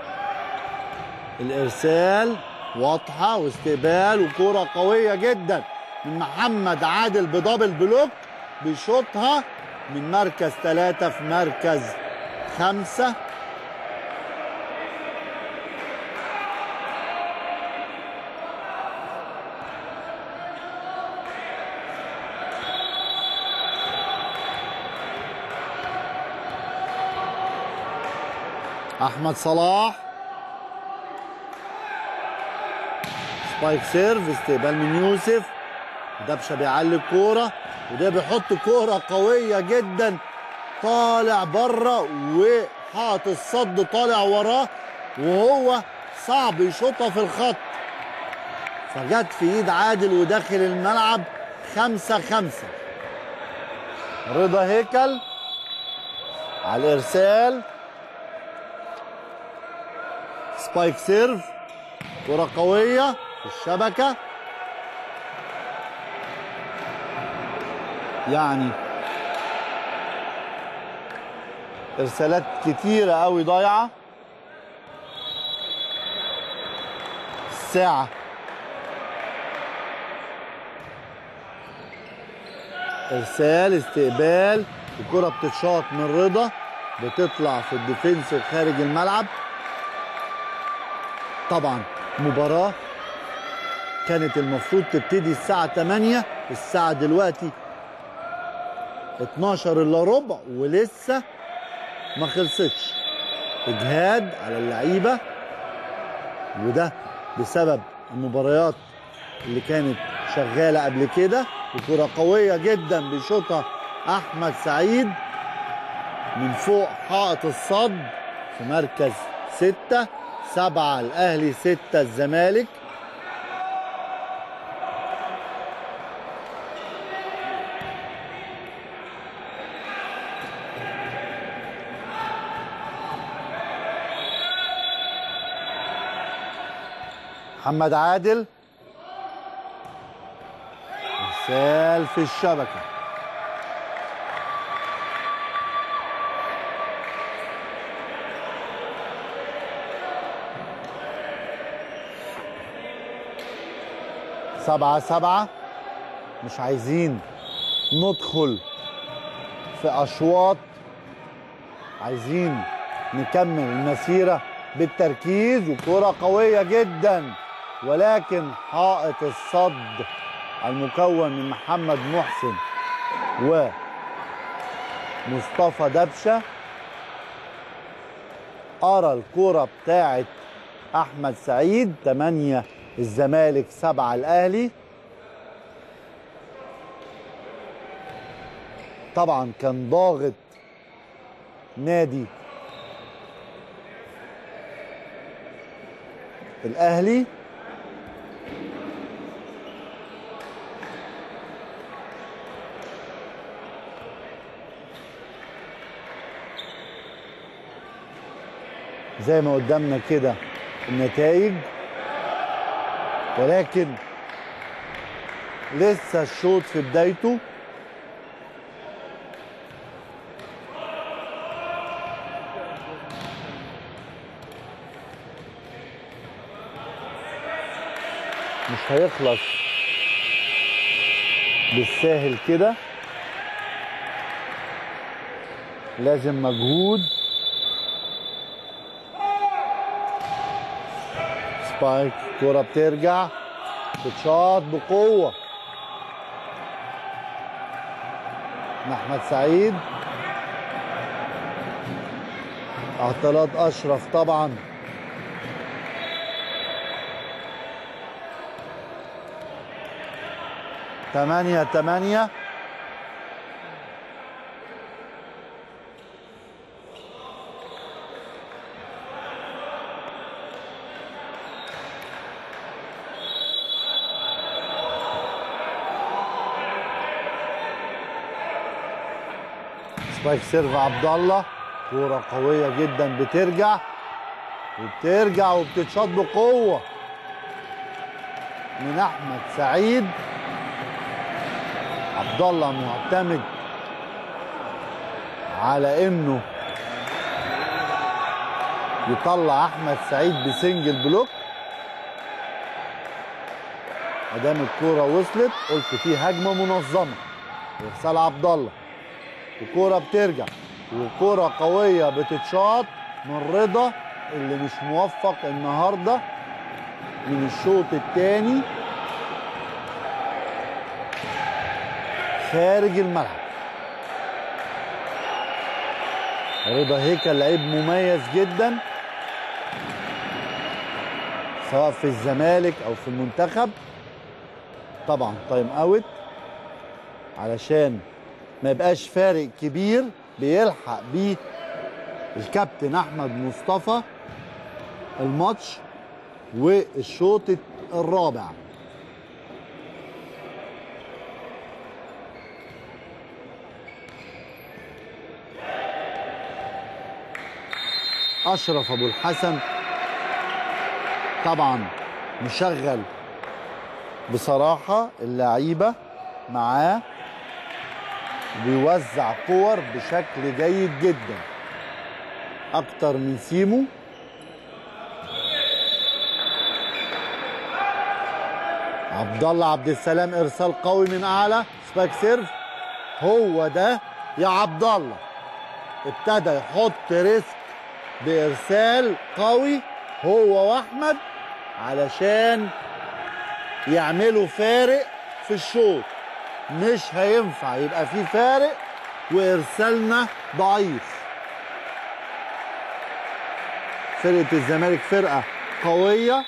الإرسال واضحة واستقبال وكرة قوية جدا من محمد عادل بدبل بلوك بيشوطها من مركز ثلاثة في مركز خمسة احمد صلاح سبايك سيرف استقبال من يوسف دبشه بيعلي الكوره وده بيحط كوره قويه جدا طالع بره وحاط الصد طالع وراه وهو صعب يشوطها في الخط فجت في ايد عادل وداخل الملعب خمسة خمسة رضا هيكل على الارسال سبايك سيرف كرة قوية في الشبكة يعني ارسالات كتيرة قوي ضايعة الساعة ارسال استقبال الكرة بتتشاط من رضا بتطلع في الديفنس وخارج الملعب طبعا مباراة كانت المفروض تبتدي الساعة 8 الساعة دلوقتي 12 الا ربع ولسه ما خلصتش اجهاد على اللعيبة وده بسبب المباريات اللي كانت شغالة قبل كده وكرة قوية جدا بيشوطها أحمد سعيد من فوق حائط الصد في مركز ستة سبعة الأهلي ستة الزمالك محمد عادل ارسال في الشبكه سبعة سبعة مش عايزين ندخل في أشواط عايزين نكمل المسيرة بالتركيز وكرة قوية جدا ولكن حائط الصد المكون من محمد محسن ومصطفى دبشة أرى الكرة بتاعت أحمد سعيد 8 الزمالك 7 الأهلي طبعا كان ضاغط نادي الاهلي زي ما قدامنا كده النتائج ولكن لسه الشوط في بدايته مش هيخلص بالساهل كده لازم مجهود سبايك كرة بترجع بتشاط بقوة من أحمد سعيد اعتراض أشرف طبعا تمانية تمانية سبايك سيرف عبد الله كوره قويه جدا بترجع وبترجع وبتتشاط بقوه من احمد سعيد عبد الله معتمد على انه يطلع احمد سعيد بسنجل بلوك ادام الكوره وصلت قلت في هجمه منظمه ارسال عبد الله وكوره بترجع وكوره قويه بتتشاط من رضا اللي مش موفق النهارده من الشوط الثاني خارج الملعب رضا هيكل لعيب مميز جدا سواء في الزمالك او في المنتخب طبعا تايم اوت علشان ما يبقاش فارق كبير بيلحق بيه الكابتن احمد مصطفى الماتش والشوط الرابع اشرف ابو الحسن طبعا مشغل بصراحه اللعيبه معاه بيوزع كور بشكل جيد جدا اكتر من سيمو عبد الله عبد السلام ارسال قوي من اعلى سباك سيرف هو ده يا عبد الله ابتدى يحط ريسك بارسال قوي هو واحمد علشان يعملوا فارق في الشوط مش هينفع يبقى في فارق وارسالنا ضعيف فرقه الزمالك فرقه قويه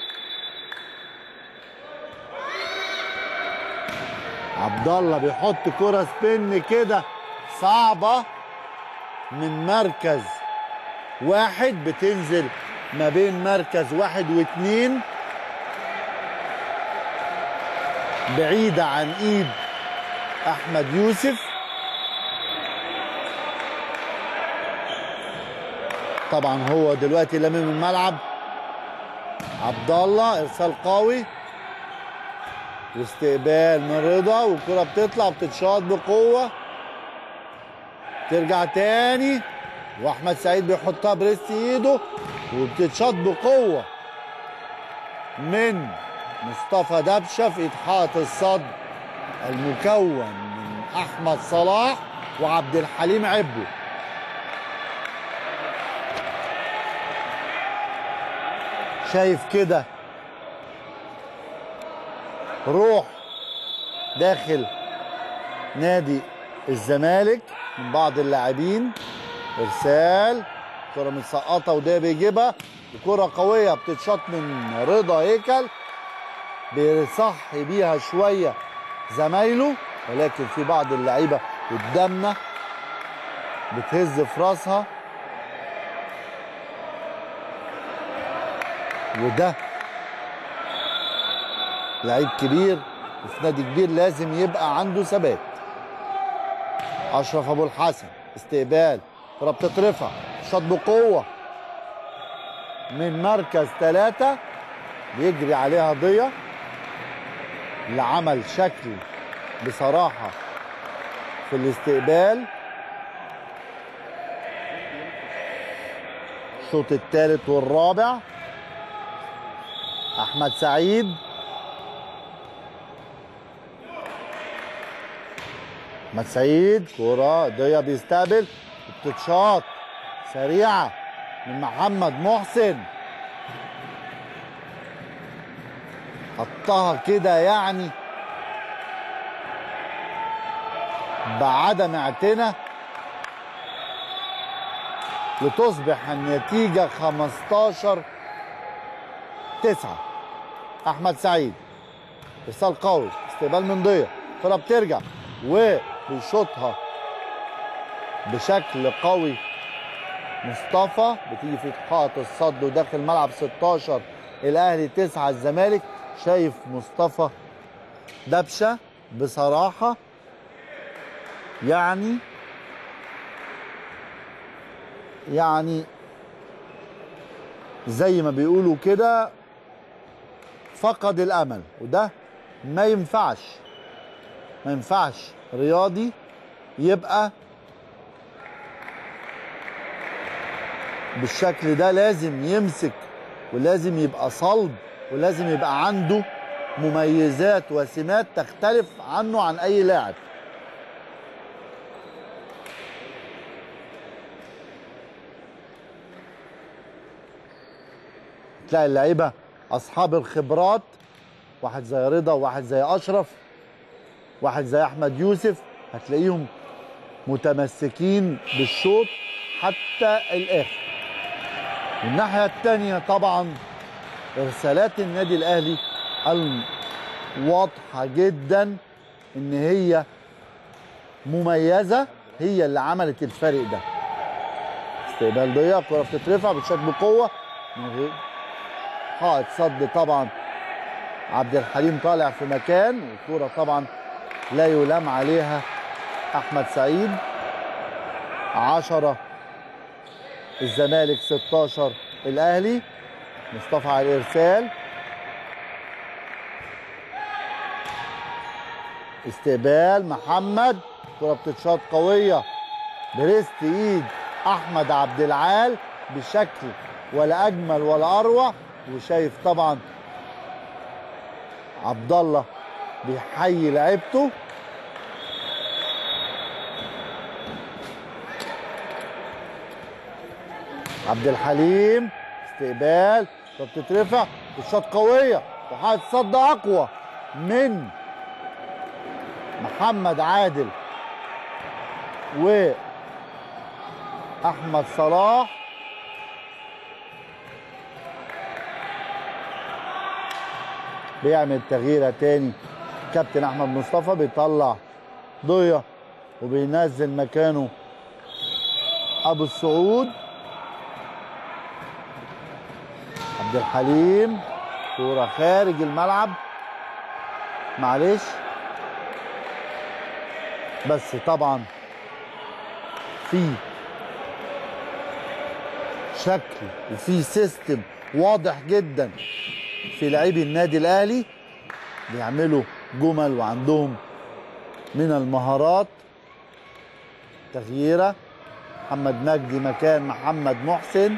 عبد الله بيحط كرة سبين كده صعبة من مركز واحد بتنزل ما بين مركز واحد واثنين بعيدة عن ايد احمد يوسف طبعا هو دلوقتي لامم الملعب عبد الله ارسال قوي واستقبال من رضا والكرة بتطلع بتتشاط بقوة ترجع تاني واحمد سعيد بيحطها بريست ايده وبتتشاط بقوة من مصطفى دبشة في إتحاد الصد المكون من أحمد صلاح وعبد الحليم عبو شايف كده روح داخل نادي الزمالك من بعض اللاعبين ارسال كره متسقطه وده بيجيبها وكره قويه بتتشاط من رضا هيكل بيصحي بيها شويه زمايله ولكن في بعض اللعيبه قدامنا بتهز في راسها وده لعيب كبير وفي نادي كبير لازم يبقى عنده ثبات اشرف ابو الحسن استقبال كره بتترفع شاط بقوه من مركز ثلاثة بيجري عليها ضية اللي عمل شكل بصراحة في الاستقبال الشوط الثالث والرابع احمد سعيد احمد سعيد كرة ضيا بيستقبل بتتشاط سريعة من محمد محسن حطها كده يعني بعدم اعتناء لتصبح النتيجة 15 9 أحمد سعيد إرسال قوي استقبال من ضيا كرة بترجع وبيشوطها بشكل قوي مصطفى بتيجي في خط الصد وداخل ملعب 16 الاهلي 9 الزمالك شايف مصطفى دبشه بصراحه يعني يعني زي ما بيقولوا كده فقد الامل وده ما ينفعش ما ينفعش رياضي يبقى بالشكل ده لازم يمسك ولازم يبقى صلب ولازم يبقى عنده مميزات وسمات تختلف عنه عن اي لاعب تلاقي اللعيبه اصحاب الخبرات واحد زي رضا وواحد زي اشرف واحد زي احمد يوسف هتلاقيهم متمسكين بالشوط حتى الاخر والناحيه الثانيه طبعا ارسالات النادي الاهلي الواضحه جدا ان هي مميزه هي اللي عملت الفرق ده استقبال ضيق كره بتترفع بتشات بقوه من غير حائط صد طبعا عبد الحليم طالع في مكان والكوره طبعا لا يلام عليها احمد سعيد 10 الزمالك 16 الاهلي مصطفى على الارسال استقبال محمد كرة بتتشاط قوية بريست ايد احمد عبد العال بشكل ولا اجمل ولا اروع وشايف طبعا عبد الله بيحيي لعيبته عبد الحليم استقبال بتترفع الشوط قويه وحاطط صد اقوى من محمد عادل و احمد صلاح بيعمل تغييره تاني كابتن احمد مصطفى بيطلع ضيه وبينزل مكانه ابو السعود عبد الحليم كوره خارج الملعب معلش بس طبعا في شكل وفي سيستم واضح جدا في لاعبي النادي الاهلي بيعملوا جمل وعندهم من المهارات تغييره محمد مجدي مكان محمد محسن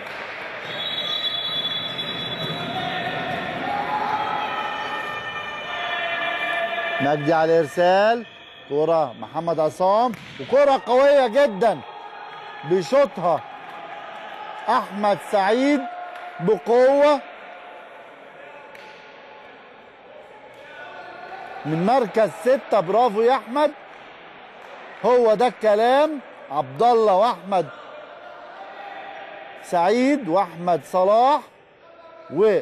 مجدي على الارسال كرة محمد عصام وكرة قوية جدا بيشوطها احمد سعيد بقوة من مركز ستة برافو يا احمد هو ده الكلام عبد الله واحمد سعيد واحمد صلاح و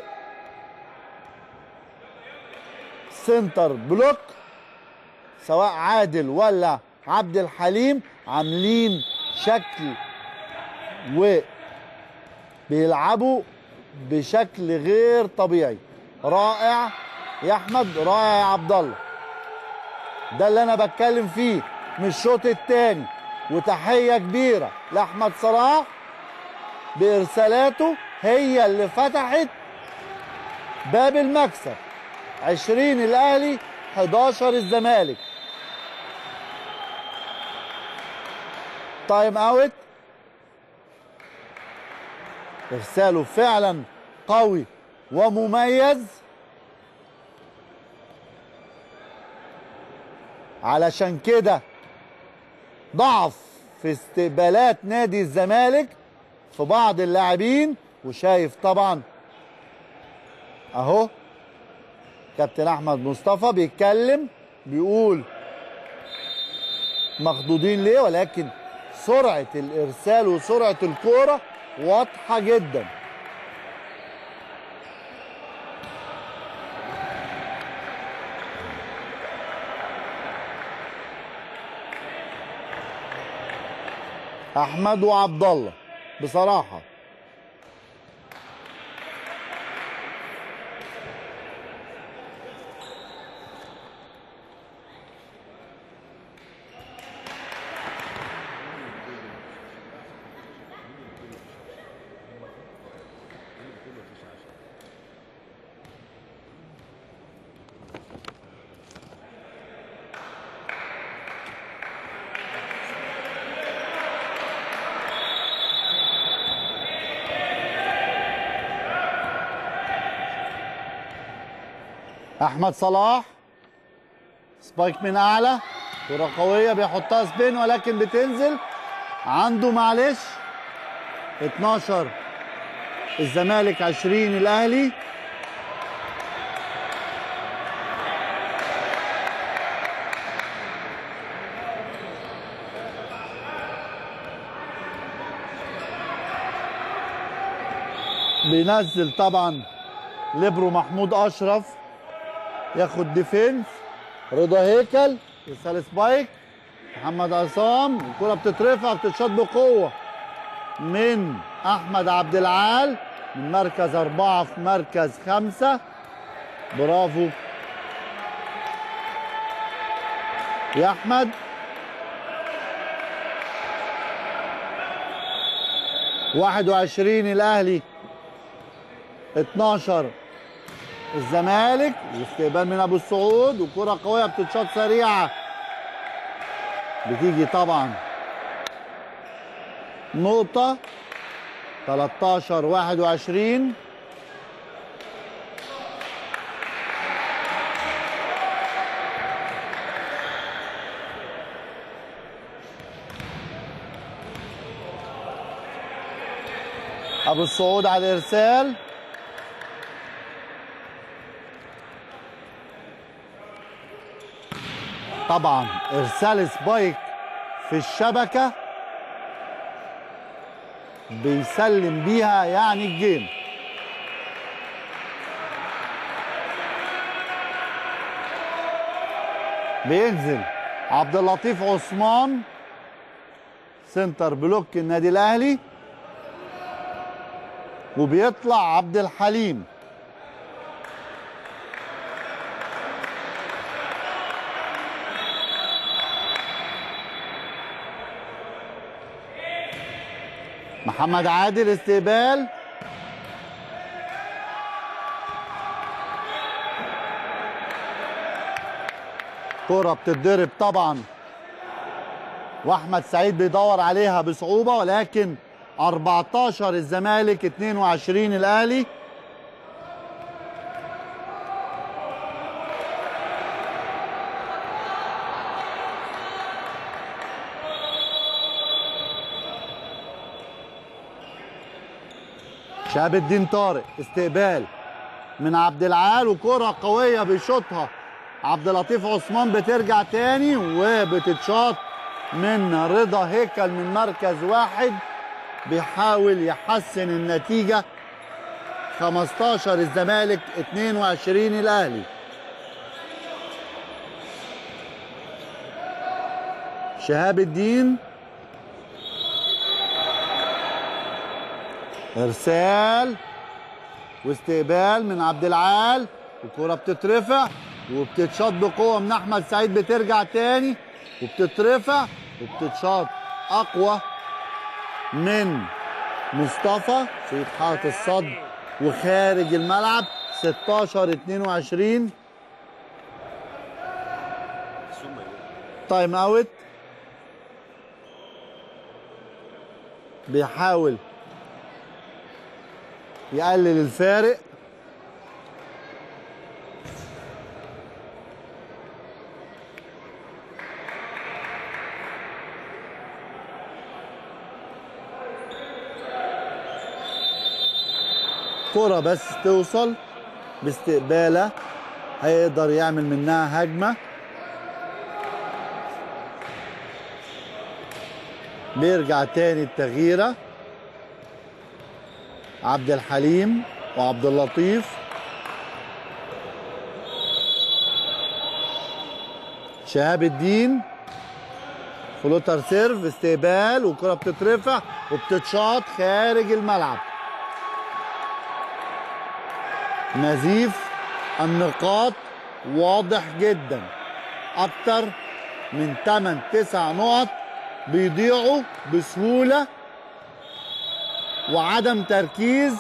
سنتر بلوك سواء عادل ولا عبد الحليم عاملين شكل و بيلعبوا بشكل غير طبيعي رائع يا احمد رائع يا عبد الله ده اللي انا بتكلم فيه من الشوط الثاني وتحيه كبيره لاحمد صلاح بارسالاته هي اللي فتحت باب المكسب 20 الاهلي 11 الزمالك تايم اوت ارساله فعلا قوي ومميز علشان كده ضعف في استقبالات نادي الزمالك في بعض اللاعبين وشايف طبعا اهو كابتن احمد مصطفى بيتكلم بيقول مخضوضين ليه ولكن سرعه الارسال وسرعه الكوره واضحه جدا احمد وعبد الله بصراحه احمد صلاح سبايك من اعلى كرة قوية بيحطها سبين ولكن بتنزل عنده معلش 12 الزمالك 20 الاهلي بينزل طبعا ليبرو محمود اشرف ياخد ديفينس رضا هيكل يرسل سبايك محمد عصام الكرة بتترفع بتتشاط بقوة من أحمد عبد العال من مركز أربعة في مركز خمسة برافو يا أحمد واحد وعشرين الأهلي اتناشر الزمالك واستقبال من ابو السعود وكره قويه بتتشاط سريعه بتيجي طبعا نقطه 13 21 ابو السعود على الارسال طبعا ارسال سبايك في الشبكه بيسلم بيها يعني الجيم بينزل عبد اللطيف عثمان سنتر بلوك النادي الاهلي وبيطلع عبد الحليم محمد عادل استقبال كرة بتتضرب طبعا واحمد سعيد بيدور عليها بصعوبة ولكن 14 الزمالك 22 الاهلي شهاب الدين طارق استقبال من عبد العال وكرة قوية بيشوطها عبد اللطيف عثمان بترجع تاني وبتتشاط من رضا هيكل من مركز واحد بيحاول يحسن النتيجة 15 الزمالك 22 الأهلي شهاب الدين ارسال واستقبال من عبد العال الكرة بتترفع وبتتشاط بقوة من أحمد سعيد بترجع تاني وبتترفع وبتتشاط أقوى من مصطفى سيد حاطط الصد وخارج الملعب 16 22 ثم تايم اوت بيحاول يقلل الفارق كرة بس توصل باستقبالة هيقدر يعمل منها هجمة بيرجع تاني التغييرة عبد الحليم وعبد اللطيف شهاب الدين فلوتر سيرف استقبال والكرة بتترفع وبتتشاط خارج الملعب نزيف النقاط واضح جدا اكتر من 8 9 نقط بيضيعوا بسهولة وعدم تركيز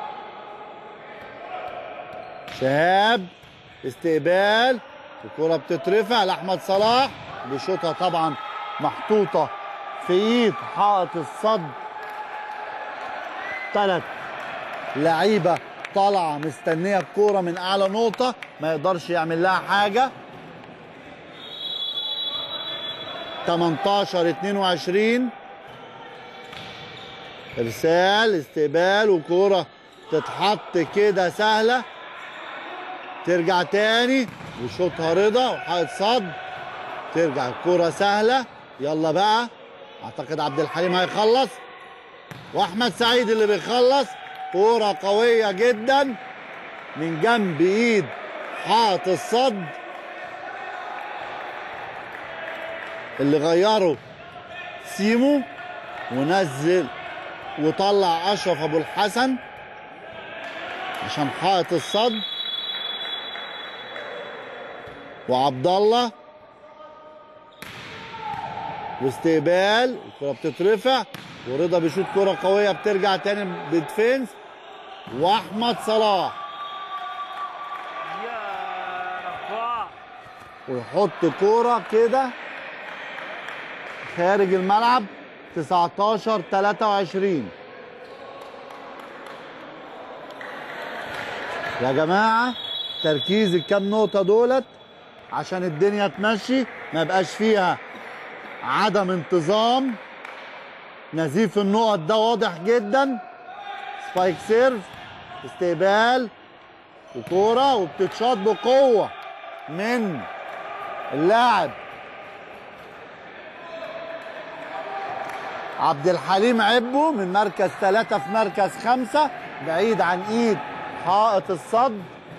شهاب استقبال الكرة بتترفع لأحمد صلاح بيشوطها طبعا محطوطة في ايد حائط الصد ثلاث لعيبة طالعه مستنيه الكوره من اعلى نقطه ما يقدرش يعمل لها حاجه 18 22 ارسال استقبال وكوره تتحط كده سهله ترجع تاني وشوطها رضا وحائط صد ترجع الكوره سهله يلا بقى اعتقد عبد الحليم هيخلص واحمد سعيد اللي بيخلص كوره قويه جدا من جنب ايد حائط الصد اللي غيره سيمو ونزل وطلع اشرف ابو الحسن عشان حائط الصد وعبد الله واستقبال الكرة بتترفع ورضا بيشوط كرة قوية بترجع تاني بدفنس واحمد صلاح يا رفاع ويحط كورة كده خارج الملعب 19 23 يا جماعة تركيز الكام نقطة دولت عشان الدنيا تمشي ما يبقاش فيها عدم انتظام نزيف النقط ده واضح جدا سبايك سيرف استقبال وكورة وبتتشاط بقوة من اللاعب عبد الحليم عبو من مركز ثلاثة في مركز خمسة بعيد عن ايد حائط الصد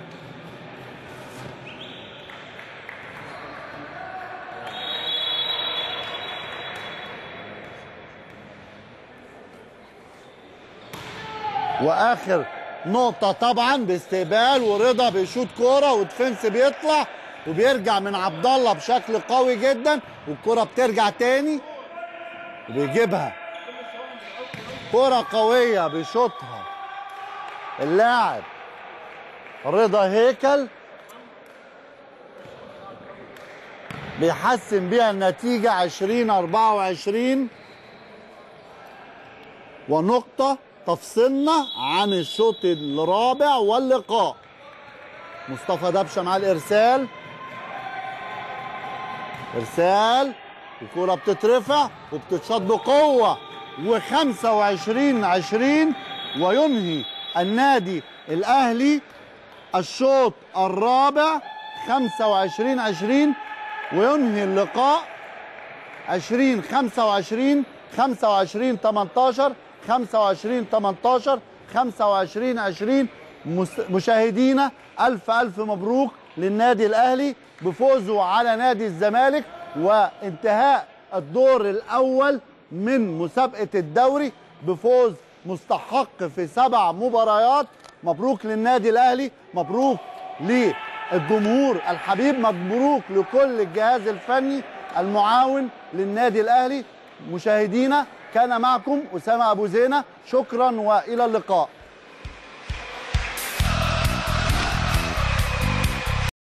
واخر نقطة طبعا باستقبال ورضا بيشوط كورة ودفنس بيطلع وبيرجع من عبد الله بشكل قوي جدا والكرة بترجع تاني وبيجيبها كرة قوية بيشوطها اللاعب رضا هيكل بيحسن بيها النتيجة 20 24 ونقطة تفصلنا عن الشوط الرابع واللقاء مصطفى دبشه مع الارسال ارسال الكرة بتترفع وبتتشاط بقوة و25 20 وينهي النادي الاهلي الشوط الرابع 25 20 وينهي اللقاء 20 25 25 18 25 18 25 20 مس- مشاهدينا الف الف مبروك للنادي الاهلي بفوزه على نادي الزمالك وانتهاء الدور الاول من مسابقه الدوري بفوز مستحق في سبع مباريات مبروك للنادي الاهلي مبروك للجمهور الحبيب مبروك لكل الجهاز الفني المعاون للنادي الاهلي مشاهدينا كان معكم اسامه ابو زينه شكرا والى اللقاء